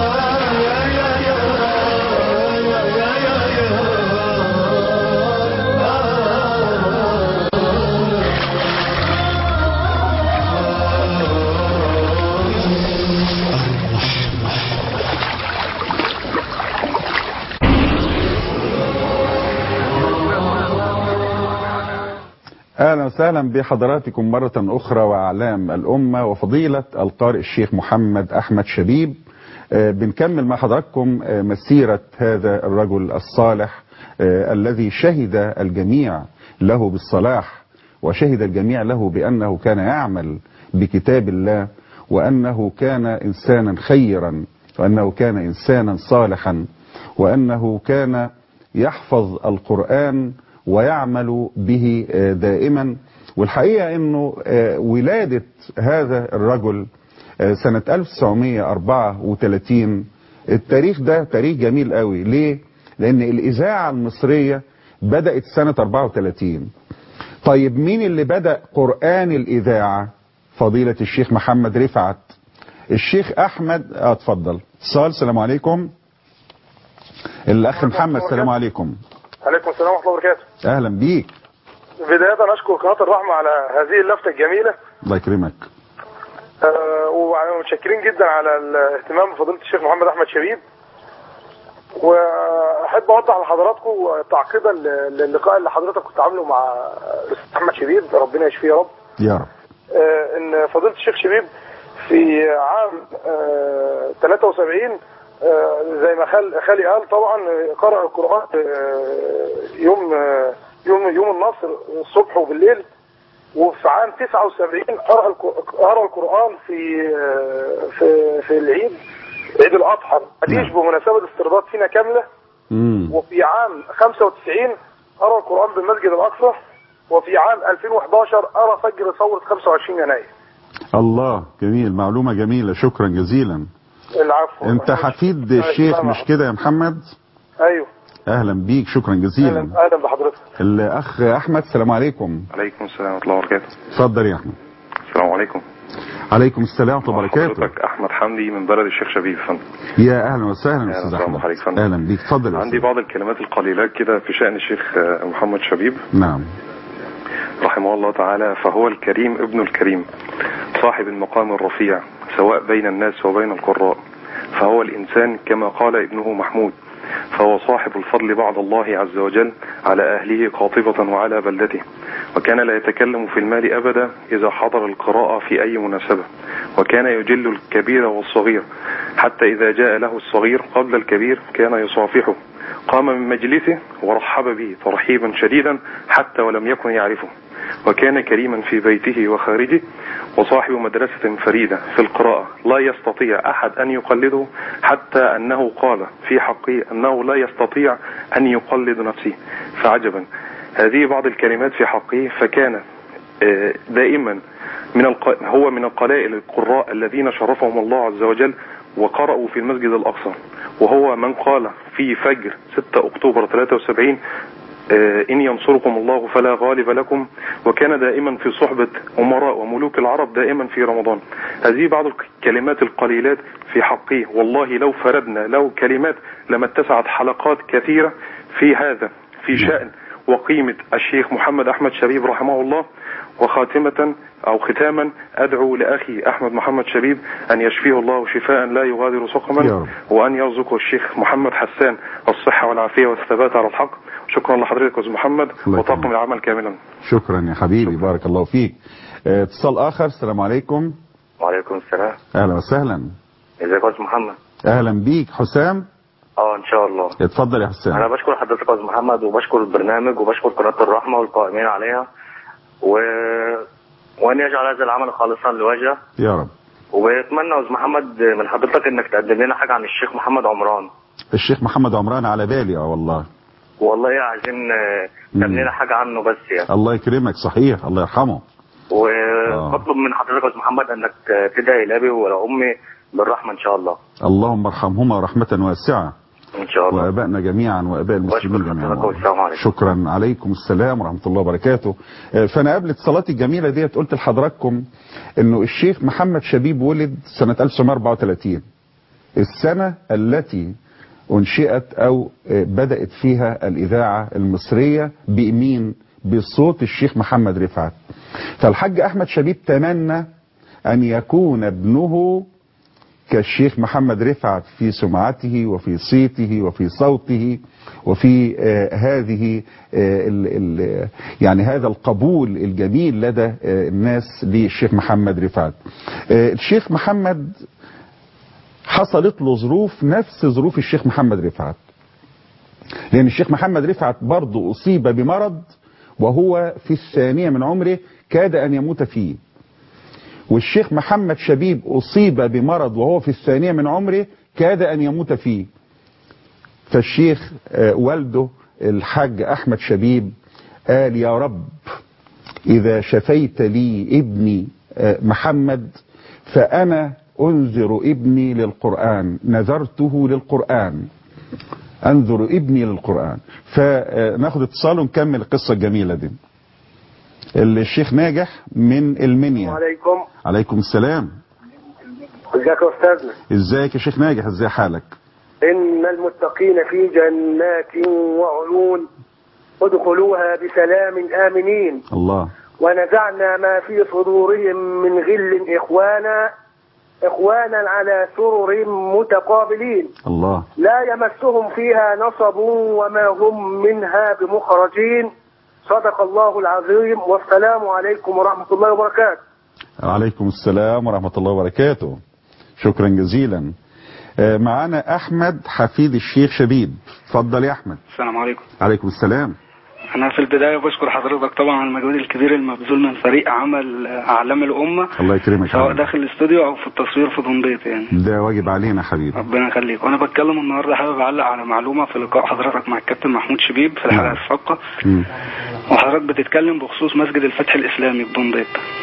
اهلا وسهلا بحضراتكم مرة اخرى واعلام الامة وفضيلة القارئ الشيخ محمد احمد شبيب آه، بنكمل مع حضراتكم آه، مسيرة هذا الرجل الصالح آه، الذي شهد الجميع له بالصلاح وشهد الجميع له بأنه كان يعمل بكتاب الله وأنه كان إنسانا خيرا وأنه كان إنسانا صالحا وأنه كان يحفظ القرآن ويعمل به آه، دائما والحقيقة أنه آه، ولادة هذا الرجل آه، سنة 1934 التاريخ ده تاريخ جميل قوي ليه؟ لأن الإذاعة المصرية بدأت سنة 34 طيب مين اللي بدأ قرآن الإذاعة فضيلة الشيخ محمد رفعت الشيخ أحمد اه اتفضل اتصال السلام عليكم الأخ محمد السلام عليكم عليكم السلام ورحمه الله وبركاته أهلا بيك بدايه اشكر قناه الرحمه على هذه اللفته الجميله الله يكرمك آه، ومتشكرين جدا على الاهتمام بفضيله الشيخ محمد احمد شبيب واحب اوضح لحضراتكم تعقيبا للقاء اللي حضرتك كنت عامله مع الاستاذ احمد شبيب ربنا يشفيه يا رب يا رب آه، ان فضيله الشيخ شبيب في عام آه، 73 آه، زي ما خال خالي قال طبعا آه، قرأ القرآن آه، يوم آه، يوم يوم النصر الصبح وبالليل وفي عام 79 قرأ الق- قرأ القرآن في آه، في في العيد عيد الأضحى حديث بمناسبة استرداد سينا كاملة مم. وفي عام 95 قرأ القرآن بالمسجد الأقصى وفي عام 2011 قرأ فجر ثورة 25 يناير الله جميل معلومة جميلة شكرا جزيلا العفو انت حفيد الشيخ مش كده يا محمد ايوه اهلا بيك شكرا جزيلا اهلا بحضرتك الاخ احمد السلام عليكم عليكم السلام ورحمة الله وبركاته اتفضل يا احمد السلام عليكم عليكم السلام ورحمه الله وبركاته حضرتك أحمد حمدي من بلد الشيخ شبيب يا فندم يا اهلا وسهلا أهلا استاذ وسهلا احمد بحضرتك يا فندم. اهلا بيك اتفضل يا عندي أستاذ. بعض الكلمات القليلات كده في شأن الشيخ آه، محمد شبيب نعم رحمه الله تعالى فهو الكريم ابن الكريم صاحب المقام الرفيع سواء بين الناس وبين القراء فهو الإنسان كما قال ابنه محمود فهو صاحب الفضل بعد الله عز وجل على أهله قاطبة وعلى بلدته وكان لا يتكلم في المال أبدا إذا حضر القراءة في أي مناسبة وكان يجل الكبير والصغير حتى إذا جاء له الصغير قبل الكبير كان يصافحه قام من مجلسه ورحب به ترحيبا شديدا حتى ولم يكن يعرفه وكان كريما في بيته وخارجه وصاحب مدرسة فريدة في القراءة لا يستطيع أحد أن يقلده حتى أنه قال في حقه أنه لا يستطيع أن يقلد نفسه فعجبا هذه بعض الكلمات في حقه فكان آه، دائما من الق... هو من القلائل القراء الذين شرفهم الله عز وجل وقرأوا في المسجد الأقصى وهو من قال في فجر 6 أكتوبر 73 آه، إن ينصركم الله فلا غالب لكم وكان دائما في صحبة أمراء وملوك العرب دائما في رمضان هذه بعض الكلمات القليلات في حقه والله لو فردنا له كلمات لما اتسعت حلقات كثيرة في هذا في شأن وقيمة الشيخ محمد أحمد شبيب رحمه الله وخاتمة أو ختاما أدعو لأخي أحمد محمد شبيب أن يشفيه الله شفاء لا يغادر يا سقما رب. وأن يرزقه الشيخ محمد حسان الصحة والعافية والثبات على الحق شكرا لحضرتك يا أستاذ محمد الله وطاقم يكرمك. العمل كاملا شكرا يا حبيبي بارك الله فيك آه، اتصال اخر السلام عليكم وعليكم السلام اهلا وسهلا ازيك يا استاذ محمد اهلا بيك حسام اه ان شاء الله اتفضل يا حسام انا بشكر حضرتك يا استاذ محمد وبشكر البرنامج وبشكر قناه الرحمه والقائمين عليها و... وان يجعل هذا العمل خالصا لوجهه يا رب وبتمنى يا استاذ محمد من حضرتك انك تقدم لنا حاجه عن الشيخ محمد عمران الشيخ محمد عمران على بالي اه والله والله عايزين آه، تعمل لنا حاجه عنه بس يعني الله يكرمك صحيح الله يرحمه وبطلب من حضرتك يا استاذ محمد انك آه، تدعي لابي ولامي بالرحمه ان شاء الله اللهم ارحمهما رحمة واسعة ان شاء الله وابائنا جميعا واباء المسلمين جميعا والسلام عليكم شكرا عليكم السلام ورحمة الله وبركاته آه، فأنا قبل اتصالاتي الجميلة ديت قلت لحضراتكم أنه الشيخ محمد شبيب ولد سنة 1934 السنة التي أنشئت أو آه، بدأت فيها الإذاعة المصرية بمين بصوت الشيخ محمد رفعت فالحاج أحمد شبيب تمنى أن يكون ابنه كالشيخ محمد رفعت في سمعته وفي صيته وفي صوته وفي آه هذه آه ال ال يعني هذا القبول الجميل لدى آه الناس للشيخ محمد رفعت آه الشيخ محمد حصلت له ظروف نفس ظروف الشيخ محمد رفعت لأن الشيخ محمد رفعت برضه أصيب بمرض وهو في الثانية من عمره كاد أن يموت فيه والشيخ محمد شبيب أصيب بمرض وهو في الثانية من عمره كاد أن يموت فيه فالشيخ آه، والده الحاج أحمد شبيب قال يا رب إذا شفيت لي ابني آه، محمد فأنا أنذر ابني للقرآن نذرته للقرآن أنذر ابني للقرآن فناخد اتصال ونكمل القصة الجميلة دي الشيخ ناجح من المنيا عليكم عليكم السلام ازيك يا استاذنا ازيك يا شيخ ناجح ازاي حالك ان المتقين في جنات وعيون ادخلوها بسلام امنين الله ونزعنا ما في صدورهم من غل اخوانا اخوانا على سرر متقابلين الله لا يمسهم فيها نصب وما هم منها بمخرجين صدق الله العظيم والسلام عليكم ورحمه الله وبركاته عليكم السلام ورحمة الله وبركاته شكرا جزيلا آه، معانا أحمد حفيد الشيخ شبيب اتفضل يا أحمد السلام عليكم عليكم السلام أنا في البداية بشكر حضرتك طبعا على المجهود الكبير المبذول من فريق عمل أعلام الأمة الله يكرمك يا سواء حبيبي. داخل الاستوديو أو في التصوير في دنديت يعني ده واجب علينا حبيبي ربنا يخليك وأنا بتكلم النهاردة حابب أعلق على معلومة في لقاء حضرتك مع الكابتن محمود شبيب في الحلقة السابقة مم. وحضرتك بتتكلم بخصوص مسجد الفتح الإسلامي بدنديت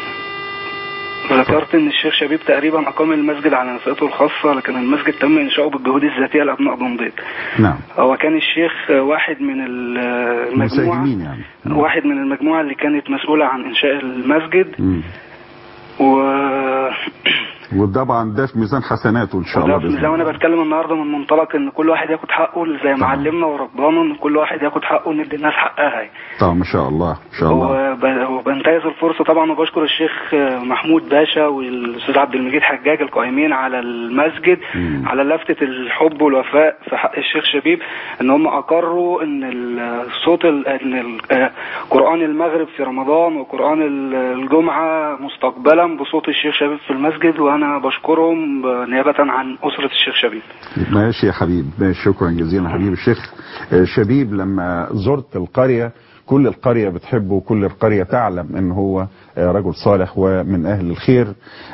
ذكرت ان الشيخ شبيب تقريبا اقام المسجد على نفقته الخاصه لكن المسجد تم انشاؤه بالجهود الذاتيه لابناء دنديت نعم هو كان الشيخ واحد من ال- المجموعه مساهمين يعني واحد من المجموعة اللي كانت مسؤولة عن إنشاء المسجد مم. و وطبعا ده في ميزان حسناته ان شاء الله وده باذن زي ما الله انا بتكلم النهارده من منطلق ان كل واحد ياخد حقه زي ما علمنا وربانا ان كل واحد ياخد حقه ندي الناس حقها طبعا ما شاء الله ما شاء الله وب- وبنتهز الفرصة طبعا وبشكر الشيخ محمود باشا والأستاذ عبد المجيد حجاج القائمين على المسجد على لفتة الحب والوفاء في حق الشيخ شبيب ان هم اقروا ان الصوت ال- ان ال- آه، قرآن المغرب في رمضان وقرآن ال- الجمعة مستقبلا بصوت الشيخ شبيب في المسجد وانا بشكرهم نيابة عن أسرة الشيخ شبيب ماشي يا حبيب ماشي شكرا جزيلا حبيب الشيخ آه، شبيب لما زرت القرية كل القرية بتحبه وكل القرية تعلم ان هو آه، رجل صالح ومن اهل الخير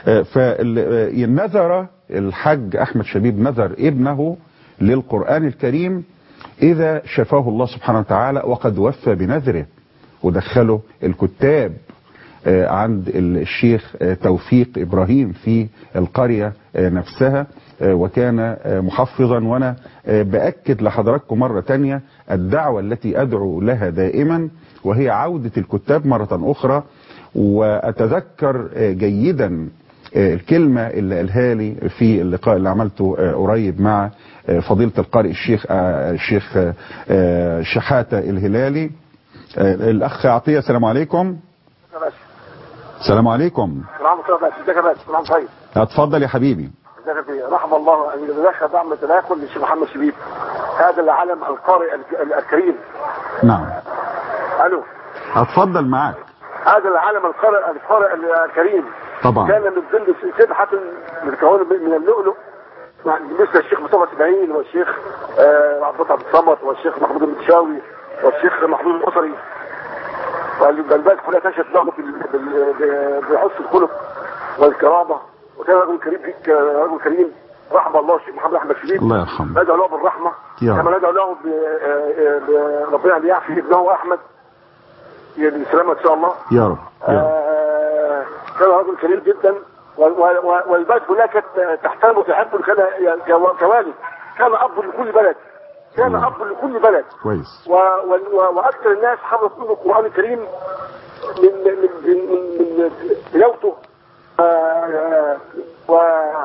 فنذر الحج احمد شبيب نذر ابنه للقرآن الكريم اذا شفاه الله سبحانه وتعالى وقد وفى بنذره ودخله الكتاب آه، عند الشيخ آه، توفيق إبراهيم في القرية آه، نفسها آه، وكان آه، محفظا وأنا آه، بأكد لحضراتكم مرة تانية الدعوة التي أدعو لها دائما وهي عودة الكتاب مرة أخرى وأتذكر آه، جيدا آه، الكلمة اللي قالها لي في اللقاء اللي عملته آه، قريب مع آه، فضيلة القارئ الشيخ آه، الشيخ آه، آه، شحاتة الهلالي آه، الأخ عطية السلام عليكم السلام عليكم رحمة الله بس ازيك يا باشا سلام طيب اتفضل يا حبيبي ازيك يا فيه رحم الله ان يدخل دعم تداخل للشيخ محمد شبيب هذا العالم القارئ الك- الكريم نعم الو اتفضل معاك هذا العالم القارئ القارئ الكريم طبعا. كان من ضمن سبحة متكونة من اللؤلؤ مع مثل الشيخ مصطفى سبعين والشيخ آه، عبد الله عبد الصمد والشيخ محمود المتشاوي والشيخ محمود القصري والبلاد كلها تشهد له بال- بال- ب- بحسن الخلق والكرامه وكان رجل كريم فيك رجل كريم رحم الله الشيخ محمد احمد شريف الله يرحمه ندعو له بالرحمه يا رب. كما ندعو له ب- آه، ب- ربنا ان يعفي ابنه احمد بالسلامه ان شاء الله يا رب يا رب آه، كان رجل كريم جدا و- و- و- والبلد كلها كانت تحترمه وتحبه كان ك- كوالد كان اب لكل بلد كان اب لكل بلد كويس و... و... و... واكثر الناس حفظوا القران الكريم من من من من, من تلاوته آه، و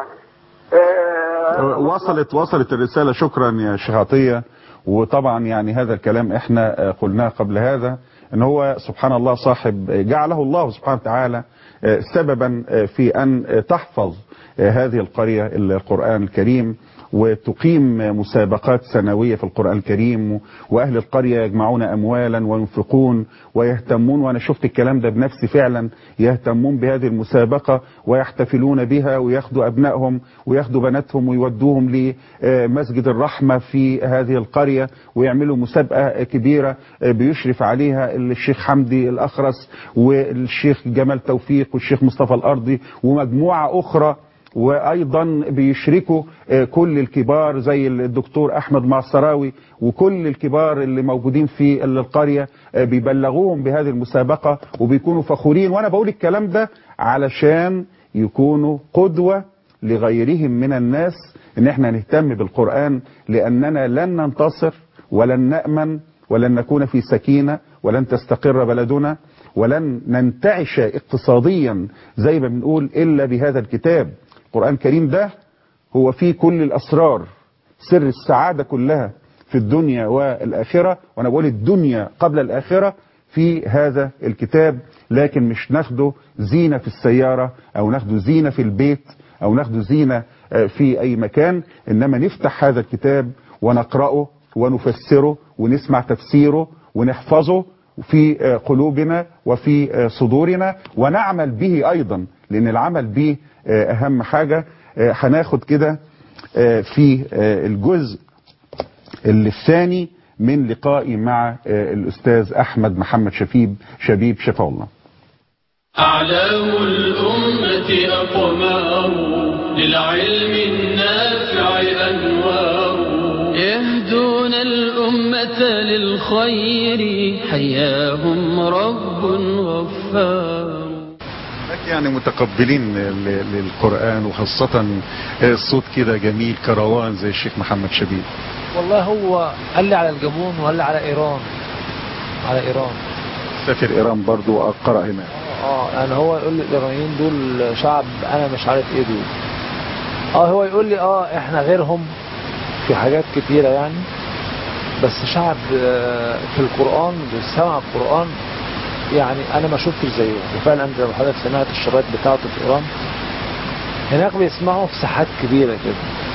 آه، وصلت وصلت الرسالة شكرا يا شيخ عطية وطبعا يعني هذا الكلام احنا آه، قلناه قبل هذا ان هو سبحان الله صاحب جعله الله سبحانه وتعالى آه، سببا آه، في ان آه، تحفظ آه، هذه القرية القرآن الكريم وتقيم مسابقات سنوية في القرآن الكريم وأهل القرية يجمعون أموالا وينفقون ويهتمون وأنا شفت الكلام ده بنفسي فعلا يهتمون بهذه المسابقة ويحتفلون بها وياخدوا أبنائهم وياخدوا بناتهم ويودوهم لمسجد الرحمة في هذه القرية ويعملوا مسابقة كبيرة بيشرف عليها الشيخ حمدي الأخرس والشيخ جمال توفيق والشيخ مصطفى الأرضي ومجموعة أخرى وايضا بيشركوا آه، كل الكبار زي الدكتور احمد معصراوي وكل الكبار اللي موجودين في القريه آه، بيبلغوهم بهذه المسابقه وبيكونوا فخورين وانا بقول الكلام ده علشان يكونوا قدوه لغيرهم من الناس ان احنا نهتم بالقران لاننا لن ننتصر ولن نامن ولن نكون في سكينه ولن تستقر بلدنا ولن ننتعش اقتصاديا زي ما بنقول الا بهذا الكتاب القرآن الكريم ده هو فيه كل الأسرار سر السعادة كلها في الدنيا والآخرة وأنا بقول الدنيا قبل الآخرة في هذا الكتاب لكن مش ناخده زينة في السيارة أو ناخده زينة في البيت أو ناخده زينة آه، في أي مكان إنما نفتح هذا الكتاب ونقرأه ونفسره ونسمع تفسيره ونحفظه في آه، قلوبنا وفي آه، صدورنا ونعمل به أيضا لأن العمل به آه، أهم حاجة آه، هناخد كده آه، في آه، الجزء اللي الثاني من لقائي مع آه، الأستاذ أحمد محمد شفيب شبيب شفا الله أعلام الأمة أقمار للعلم النافع أنوار يهدون الأمة للخير حياهم رب غفار يعني متقبلين ل- للقرآن وخاصة الصوت كده جميل كروان زي الشيخ محمد شبيب والله هو قال لي على الجابون وقال لي على ايران على ايران سافر إيران برضو وقرأ هناك اه يعني هو يقول لي الايرانيين دول شعب انا مش عارف ايه دول اه هو يقول لي اه احنا غيرهم في حاجات كتيرة يعني بس شعب آه، في القرآن بيسمع القرآن يعني انا ما شفتش زيه وفعلا زي ما حضرتك سمعت الشرايط بتاعته في ايران هناك بيسمعوا في ساحات كبيرة كده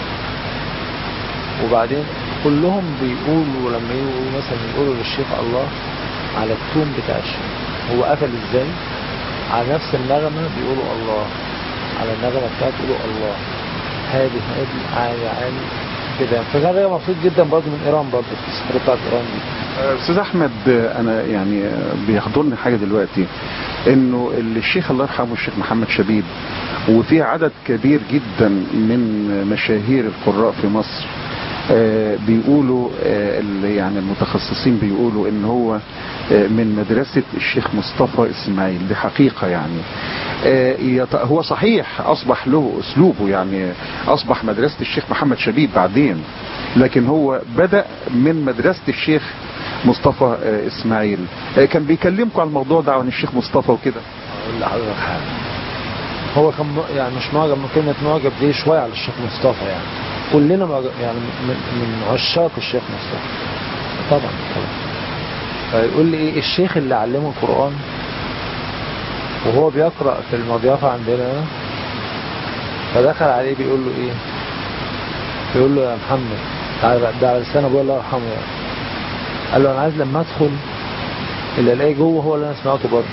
وبعدين كلهم بيقولوا لما يقولوا مثلا يقولوا للشيخ الله على التون بتاع الشيخ هو قفل ازاي على نفس النغمة بيقولوا الله على النغمة بتاعته يقولوا الله هادي هادي عالي عالي كده فكان راجل مبسوط جدا برضه من ايران برضه في السفرية بتاعت ايران دي استاذ احمد انا يعني بيحضرني حاجه دلوقتي انه الشيخ الله يرحمه الشيخ محمد شبيب وفي عدد كبير جدا من مشاهير القراء في مصر آه، بيقولوا آه، ال- يعني المتخصصين بيقولوا ان هو آه، من مدرسة الشيخ مصطفى اسماعيل دي حقيقة يعني آه، يط- هو صحيح اصبح له اسلوبه يعني اصبح مدرسة الشيخ محمد شبيب بعدين لكن هو بدأ من مدرسة الشيخ مصطفى آه، اسماعيل آه، كان بيكلمكم على الموضوع ده عن الشيخ مصطفى وكده اقول لحضرتك حاجة هو كان م- يعني مش معجب من كلمة معجب دي شوية على الشيخ مصطفى يعني كلنا معجب يعني من, من عشاق الشيخ مصطفى طبعا طبعا فيقول لي ايه الشيخ اللي علمه القرآن وهو بيقرأ في المضيافة عندنا فدخل عليه بيقول له ايه بيقول له يا محمد تعالى ده على لسان ابويا الله يرحمه يعني قال له انا عايز لما ادخل اللي الاقيه جوه هو اللي انا سمعته بره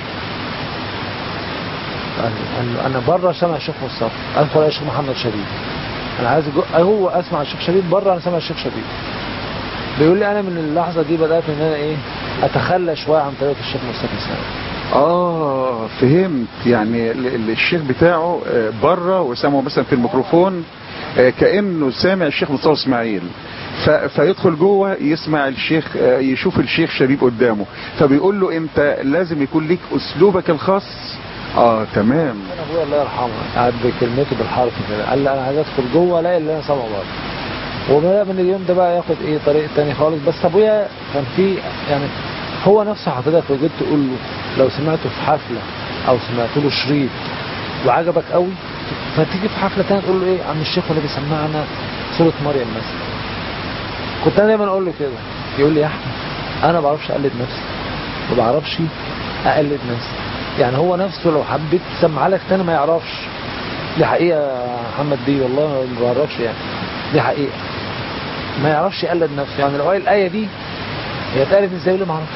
قال قال له انا بره سامع الشيخ مصطفى ادخل الاقي الشيخ محمد شبيب انا عايز جو... هو اسمع الشيخ شبيب بره انا سامع الشيخ شبيب بيقول لي انا من اللحظه دي بدات ان انا ايه اتخلى شويه عن طريقه الشيخ مصطفى اسماعيل اه فهمت يعني ال- ال- الشيخ بتاعه آه، بره وسامعه مثلا في الميكروفون آه، كانه سامع الشيخ مصطفى اسماعيل ف- فيدخل جوه يسمع الشيخ آه، يشوف الشيخ شبيب قدامه فبيقول له انت لازم يكون ليك اسلوبك الخاص اه تمام انا ابويا الله يرحمه قعد بكلمته بالحرف كده قال لي انا عايز ادخل جوه الاقي اللي انا سامعه بره وبدا من اليوم ده بقى ياخد ايه طريق تاني خالص بس ابويا كان في يعني هو نفسه حضرتك لو جيت تقول له لو سمعته في حفله او سمعت له شريط وعجبك قوي فتيجي في حفله تانية تقول له ايه عم الشيخ اللي بيسمعنا سوره مريم مثلا كنت انا دايما اقول له كده يقول لي يا احمد انا ما بعرفش اقلد نفسي ما بعرفش اقلد نفسي يعني هو نفسه لو حبيت تسمع لك تاني ما يعرفش دي حقيقه محمد دي والله ما بهرجش يعني دي حقيقه ما يعرفش يقلد نفسه يعني لو قال الايه دي هي اتقالت ازاي يقول لي ما اعرفش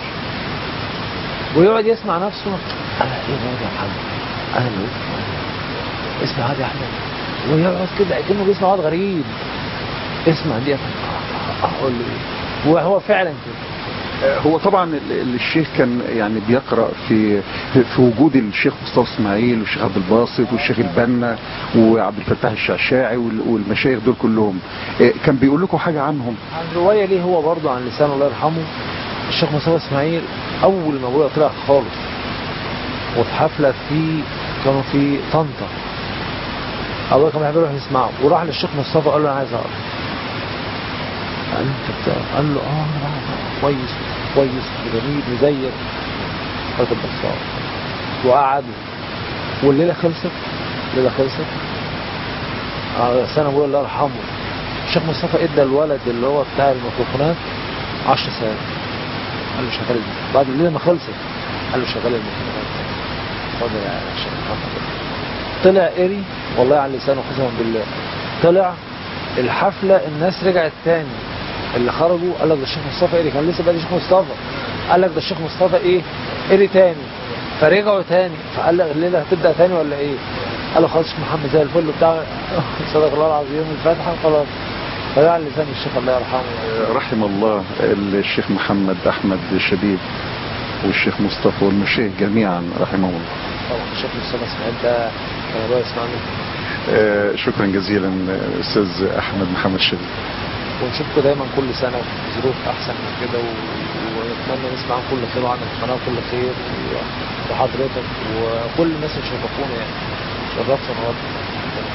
ويقعد يسمع نفسه انا ايه ده يا محمد انا اللي قلت اسمع هذا يا احمد ويقعد كده كانه بيسمع واحد غريب اسمع دي اقول له ايه وهو فعلا كده هو طبعا ال- الشيخ كان يعني بيقرا في في في وجود الشيخ مصطفى اسماعيل والشيخ عبد الباسط والشيخ البنا وعبد الفتاح الشعشاعي وال- والمشايخ دول كلهم إيه، كان بيقول لكم حاجه عنهم عن رواية ليه هو برضه عن لسان الله يرحمه الشيخ مصطفى اسماعيل اول ما ابويا طلع خالص وفي حفلة في كانوا في طنطا ابويا كان بيحب يروح يسمعه وراح للشيخ مصطفى قال له انا عايز اقرا قال له انت بتقرا قال له اه انا بعرف أقرأ. كويس كويس وجميل وزيك قال طب بس اقرا وقعد والليله خلصت الليله خلصت اه سنه ابويا الله يرحمه الشيخ مصطفى ادى الولد اللي هو بتاع الميكروفونات 10 ساعات قال له شغال الميكروفون. بعد الليله ما خلصت قال له شغال الميكروفونات اتفضل يا شيخ محمد طلع قري والله على لسانه قسما بالله طلع الحفله الناس رجعت تاني اللي خرجوا قال لك ده الشيخ مصطفى قري كان لسه بادئ الشيخ مصطفى قال لك ده الشيخ مصطفى ايه قري تاني فرجعوا تاني فقال لك الليله هتبدا تاني ولا ايه؟ قال له خلاص الشيخ محمد زي الفل بتاع صدق الله العظيم الفاتحه خلاص فده على لسان الشيخ الله يرحمه رحم الله الشيخ محمد احمد شبيب والشيخ مصطفى والمشايخ جميعا رحمهم الله طبعا الشيخ مصطفى اسماعيل ده كان ابويا يسمع منه آه، شكرا جزيلا آه، استاذ احمد محمد شبيب ونشوفكم دايما كل سنه في ظروف احسن من كده و... ونتمنى نسمع عن كل خير وعن القناه كل خير و... وحضرتك وكل الناس اللي شرفونا يعني شرفتنا النهارده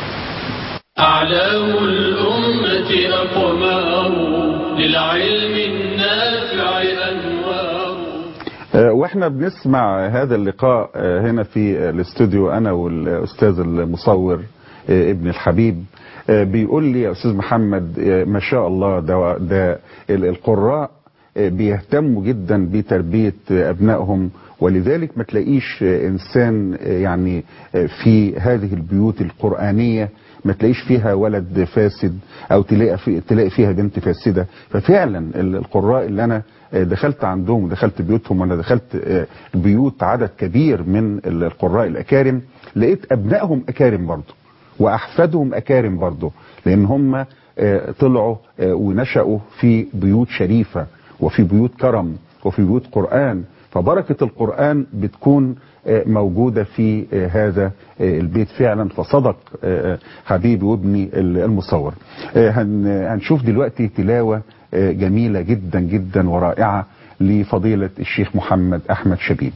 أعلام الأمة أقمار للعلم النافع أنوار آه، واحنا بنسمع هذا اللقاء آه، هنا في الاستوديو انا والاستاذ المصور آه، ابن الحبيب آه، بيقول لي يا استاذ محمد آه، ما شاء الله ده ده ال- القراء آه، بيهتموا جدا بتربيه آه، ابنائهم ولذلك ما تلاقيش آه، انسان آه، يعني آه، في هذه البيوت القرانيه ما تلاقيش فيها ولد فاسد او تلاقي في تلاقي فيها بنت فاسده ففعلا ال- القراء اللي انا آه، دخلت عندهم ودخلت بيوتهم وانا دخلت آه، بيوت عدد كبير من القراء الاكارم لقيت ابنائهم اكارم برضه واحفادهم اكارم برضه لان هم آه، طلعوا آه، ونشأوا في بيوت شريفه وفي بيوت كرم وفي بيوت قرآن فبركة القرآن بتكون آه، موجودة في آه، هذا آه، البيت فعلا فصدق آه، آه، حبيبي وابني المصور آه، هن- هنشوف دلوقتي تلاوة آه، جميلة جدا جدا ورائعة لفضيلة الشيخ محمد أحمد شبيب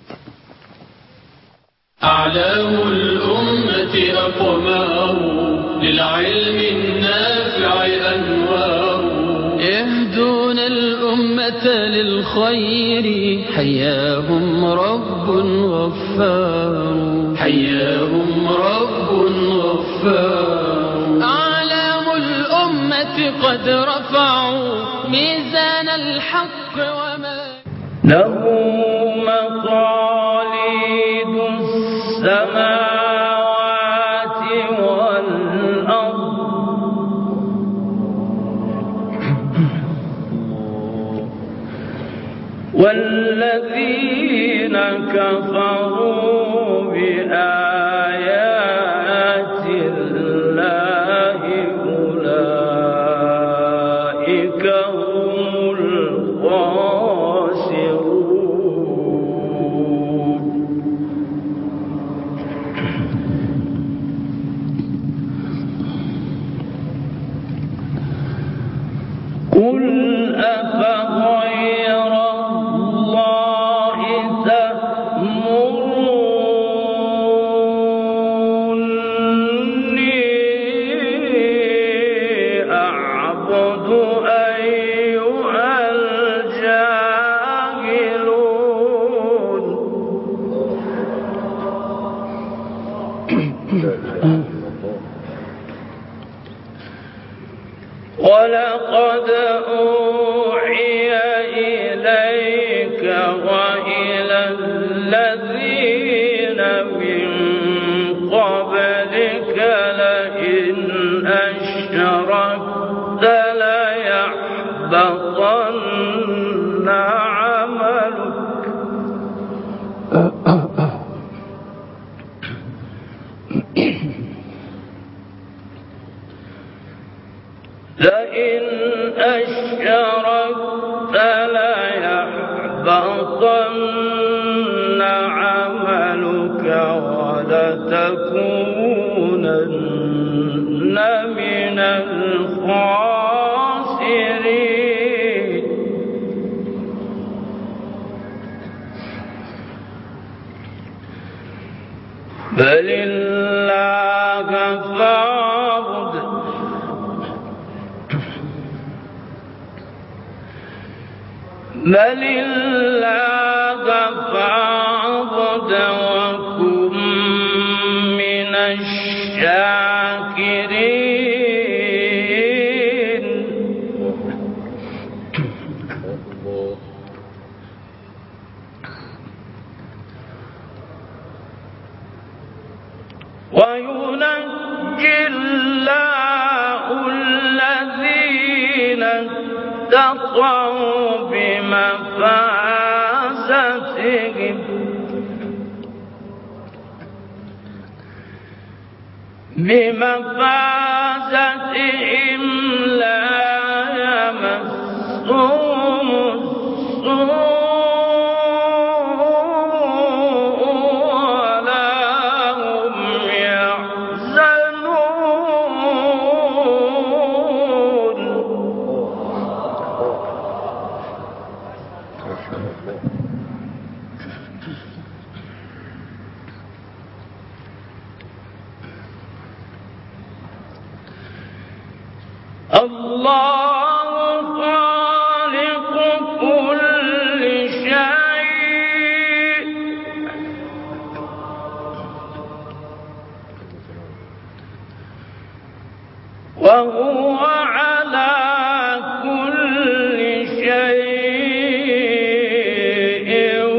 أعلام الأمة أقمار للعلم النافع أنوار يهدون الأمة للخير حياهم رب غفار حياهم رب غفار أعلام الأمة قد رفعوا ميزان الحق وما له مقاليد السماوات والأرض والذين كفروا بآيات الله أولئك هم الخاسرون قل أفغير الله تأمروني أعبد أيها الجاهلون ولقد أوحي إليك وإلى الذين من قبلك لئن يحبطن عملك لئن أشركت ليحبطن عملك ولتكونن من الخاسرين بل الله فاعبد بل الله فاعبد وكن من الشاكرين وينجي الله الذين اتقوا بمفازتهم بمفازتهم لا يمسهم السوء ولا هم يحزنون الله خالق كل شيء وهو على كل شيء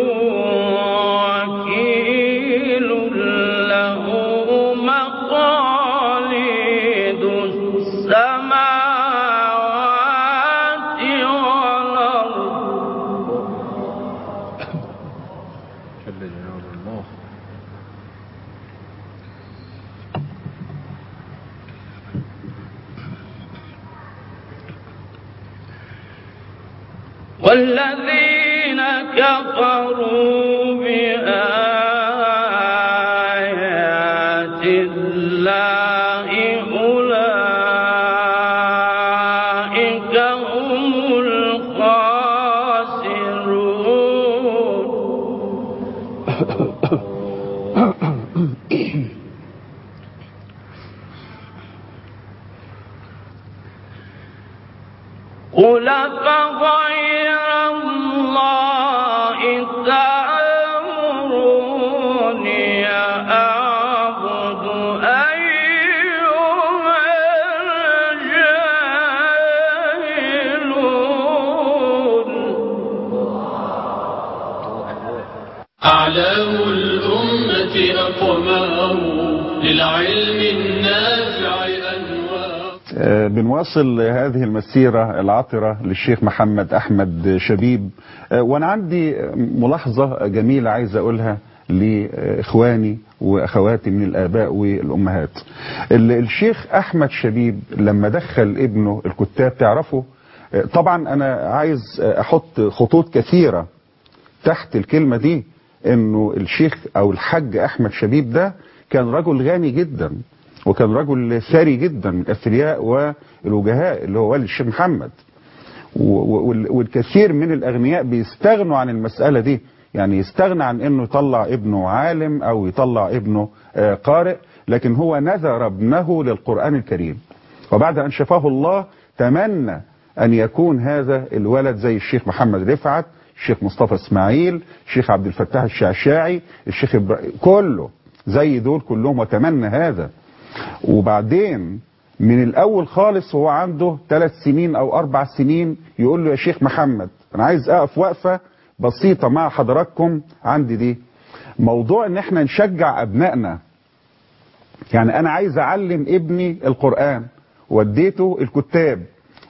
وكيل له مقاليد السماوات والأرض والذين كفروا بآيات الله أولئك هم الخاسرون قل فغير الله تأمروني أعبد أيها الجاهلون أعلام الأمة أقمار للعلم النافع أنوار آه، بنواصل هذه المسيرة العطرة للشيخ محمد أحمد شبيب آه، وأنا عندي ملاحظة جميلة عايز أقولها لإخواني وأخواتي من الآباء والأمهات ال- الشيخ أحمد شبيب لما دخل ابنه الكتاب تعرفوا آه، طبعا أنا عايز آه، أحط خطوط كثيرة تحت الكلمة دي انه الشيخ او الحاج احمد شبيب ده كان رجل غني جدا وكان رجل ثري جدا من الاثرياء والوجهاء اللي هو والد الشيخ محمد و- و- وال- والكثير من الاغنياء بيستغنوا عن المسألة دي يعني يستغنى عن انه يطلع ابنه عالم او يطلع ابنه آه، قارئ لكن هو نذر ابنه للقرآن الكريم وبعد ان شفاه الله تمنى ان يكون هذا الولد زي الشيخ محمد رفعت الشيخ مصطفى اسماعيل الشيخ عبد الفتاح الشعشاعي الشيخ إبراهيم كله زي دول كلهم وتمنى هذا وبعدين من الاول خالص هو عنده ثلاث سنين او اربع سنين يقول له يا شيخ محمد انا عايز اقف وقفه بسيطه مع حضراتكم عندي دي موضوع ان احنا نشجع ابنائنا يعني انا عايز اعلم ابني القران وديته الكتاب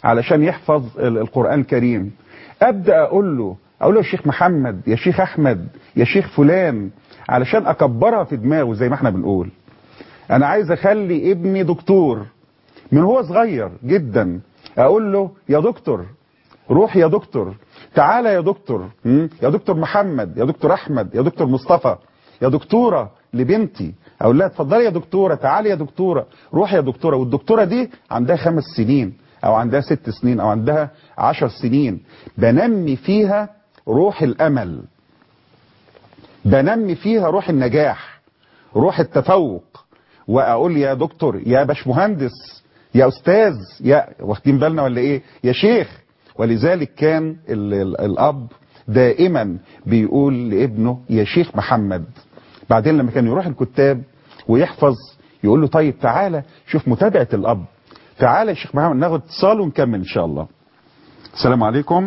علشان يحفظ ال- القرآن الكريم ابدا اقول له اقول له يا شيخ محمد يا شيخ احمد يا شيخ فلان علشان اكبرها في دماغه زي ما احنا بنقول انا عايز اخلي ابني دكتور من هو صغير جدا اقول له يا دكتور روح يا دكتور تعالى يا دكتور م? يا دكتور محمد يا دكتور احمد يا دكتور مصطفى يا دكتوره لبنتي اقول لها اتفضلي يا دكتوره تعالي يا دكتوره روح يا دكتوره والدكتوره دي عندها خمس سنين او عندها ست سنين او عندها عشر سنين بنمي فيها روح الامل بنمي فيها روح النجاح روح التفوق واقول يا دكتور يا باشمهندس يا استاذ يا واخدين بالنا ولا ايه يا شيخ ولذلك كان ال ال الاب دائما بيقول لابنه يا شيخ محمد بعدين لما كان يروح الكتاب ويحفظ يقول له طيب تعالى شوف متابعة الاب تعالى يا شيخ محمد ناخد اتصال ونكمل ان شاء الله السلام عليكم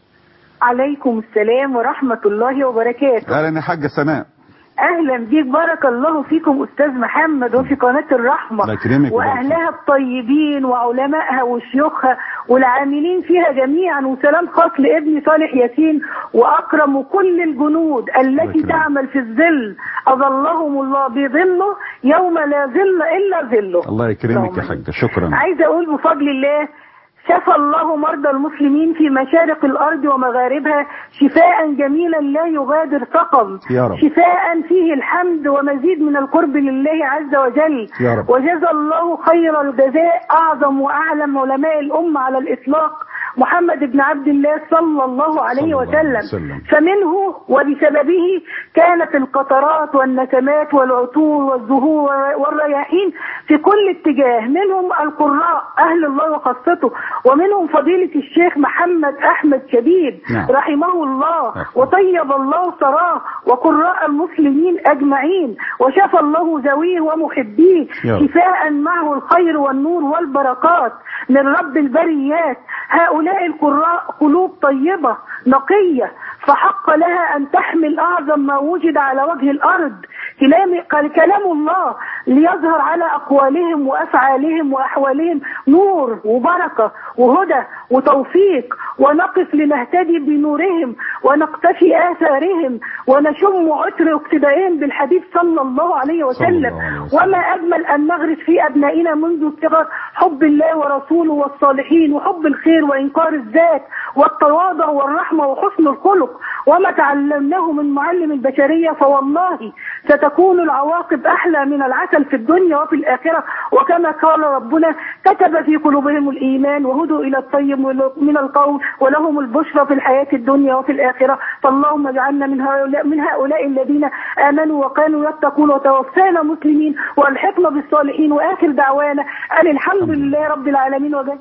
عليكم السلام ورحمة الله وبركاته اهلا يا حاجه سناء أهلا بيك بارك الله فيكم أستاذ محمد وفي قناة الرحمة الله يكرمك ويبارك وأهلها الطيبين وعلمائها وشيوخها والعاملين فيها جميعا وسلام خاص لابني صالح ياسين وأكرم وكل الجنود التي يكرمك. تعمل في الظل أظلهم الله بظله يوم لا ظل إلا ظله الله يكرمك يا حاجه شكرا عايزة أقول بفضل الله شفى الله مرضى المسلمين في مشارق الأرض ومغاربها شفاء جميلا لا يغادر سقم يا رب. شفاء فيه الحمد ومزيد من القرب لله عز وجل يا رب. وجزى الله خير الجزاء أعظم وأعلم علماء الأمة على الإطلاق محمد بن عبد الله صلى الله عليه صلى الله عليه وسلم وسلم. فمنه وبسببه كانت القطرات والنسمات والعطور والزهور والرياحين في كل اتجاه منهم القراء أهل الله وخاصته ومنهم فضيلة الشيخ محمد أحمد شبيب نعم. رحمه الله وطيب الله ثراه وقراء المسلمين أجمعين وشفى الله ذويه ومحبيه يا رب. شفاء معه الخير والنور والبركات من رب البريات هؤلاء القراء قلوب طيبة نقية فحق لها أن تحمل أعظم ما وجد على وجه الأرض كلام قال كلام الله ليظهر على أقوالهم وأفعالهم وأحوالهم نور وبركة وهدى وتوفيق ونقف لنهتدي بنورهم ونقتفي آثارهم ونشم عطر اقتدائهم بالحبيب صلى الله عليه وسلم وما أجمل أن نغرس في أبنائنا منذ الصغر حب الله ورسوله والصالحين وحب الخير وإنكار الذات والتواضع والرحمة وحسن الخلق وما تعلمناه من معلم البشرية فوالله ستكون العواقب أحلى من العسل في الدنيا وفي الآخرة وكما قال ربنا كتب في قلوبهم الإيمان وهدوا إلى الطيب من القول ولهم البشرى في الحياة الدنيا وفي الآخرة فاللهم اجعلنا من هؤلاء, من هؤلاء الذين آمنوا وكانوا يتقون وتوفانا مسلمين والحقنا بالصالحين وآخر دعوانا أن الحمد لله رب العالمين وجزاك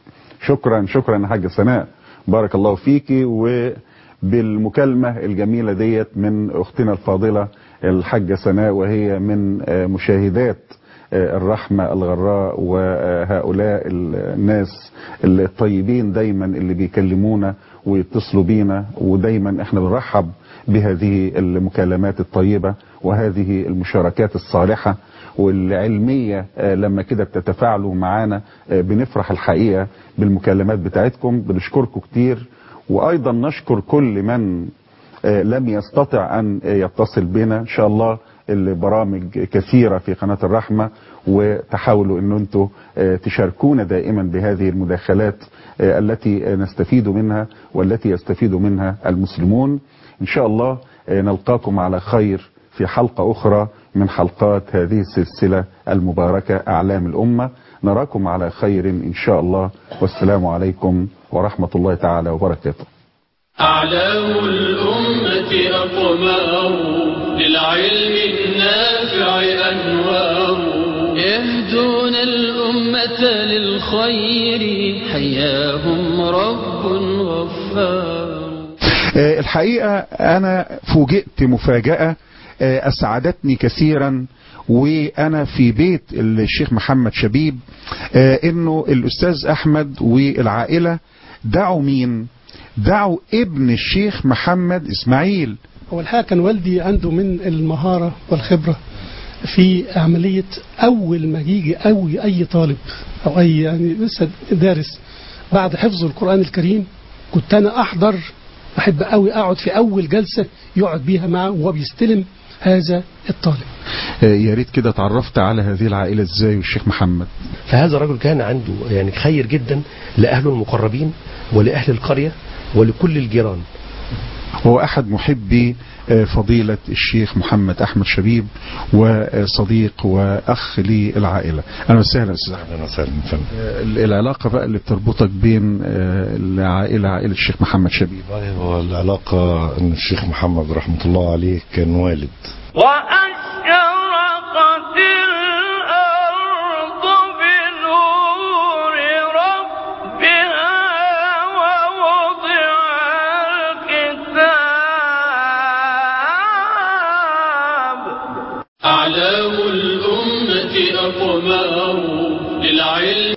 شكرا شكرا يا حاجة سناء بارك الله فيكي وبالمكالمة الجميلة ديت من أختنا الفاضلة الحاجة سناء وهي من آه، مشاهدات آه، الرحمة الغراء وهؤلاء الناس الطيبين دايما اللي بيكلمونا ويتصلوا بينا ودايما احنا بنرحب بهذه المكالمات الطيبة وهذه المشاركات الصالحة والعلمية آه، لما كده بتتفاعلوا معانا آه، بنفرح الحقيقة بالمكالمات بتاعتكم بنشكركم كتير وأيضا نشكر كل من آه، لم يستطع أن آه، يتصل بنا إن شاء الله البرامج كثيرة في قناة الرحمة وتحاولوا أن أنتم آه، تشاركونا دائما بهذه المداخلات آه، التي آه، نستفيد منها والتي يستفيد منها المسلمون إن شاء الله آه، نلقاكم على خير في حلقة أخرى من حلقات هذه السلسلة المباركة أعلام الأمة نراكم على خير إن شاء الله والسلام عليكم ورحمة الله تعالى وبركاته أعلام الأمة أقمار للعلم النافع أنوار يهدون الأمة للخير حياهم رب غفار آه، الحقيقة أنا فوجئت مفاجأة آه، أسعدتني كثيرا وأنا في بيت الشيخ محمد شبيب آه، إنه الأستاذ أحمد والعائلة دعوا مين؟ دعوا ابن الشيخ محمد إسماعيل هو الحقيقة كان والدي عنده من المهارة والخبرة في عملية أول ما يجي أوي أي طالب أو أي يعني لسه دارس بعد حفظ القرآن الكريم كنت أنا أحضر أحب قوي أقعد في أول جلسة يقعد بيها معه وهو بيستلم هذا الطالب آه، يا ريت كده اتعرفت على هذه العائلة ازاي والشيخ محمد فهذا الرجل كان عنده يعني خير جدا لأهله المقربين ولأهل القرية ولكل الجيران هو أحد محبي آه، فضيلة الشيخ محمد أحمد شبيب وصديق وأخ للعائلة أهلا وسهلا أستاذ أحمد اهلا وسهلا فندم آه، العلاقة بقى اللي بتربطك بين آه، العائلة عائلة الشيخ محمد شبيب والله هو العلاقة ان الشيخ محمد رحمة الله عليه كان والد وأشرقت الأرض بنور ربها ووضع الكتاب أعلام الأمة أقمار للعلم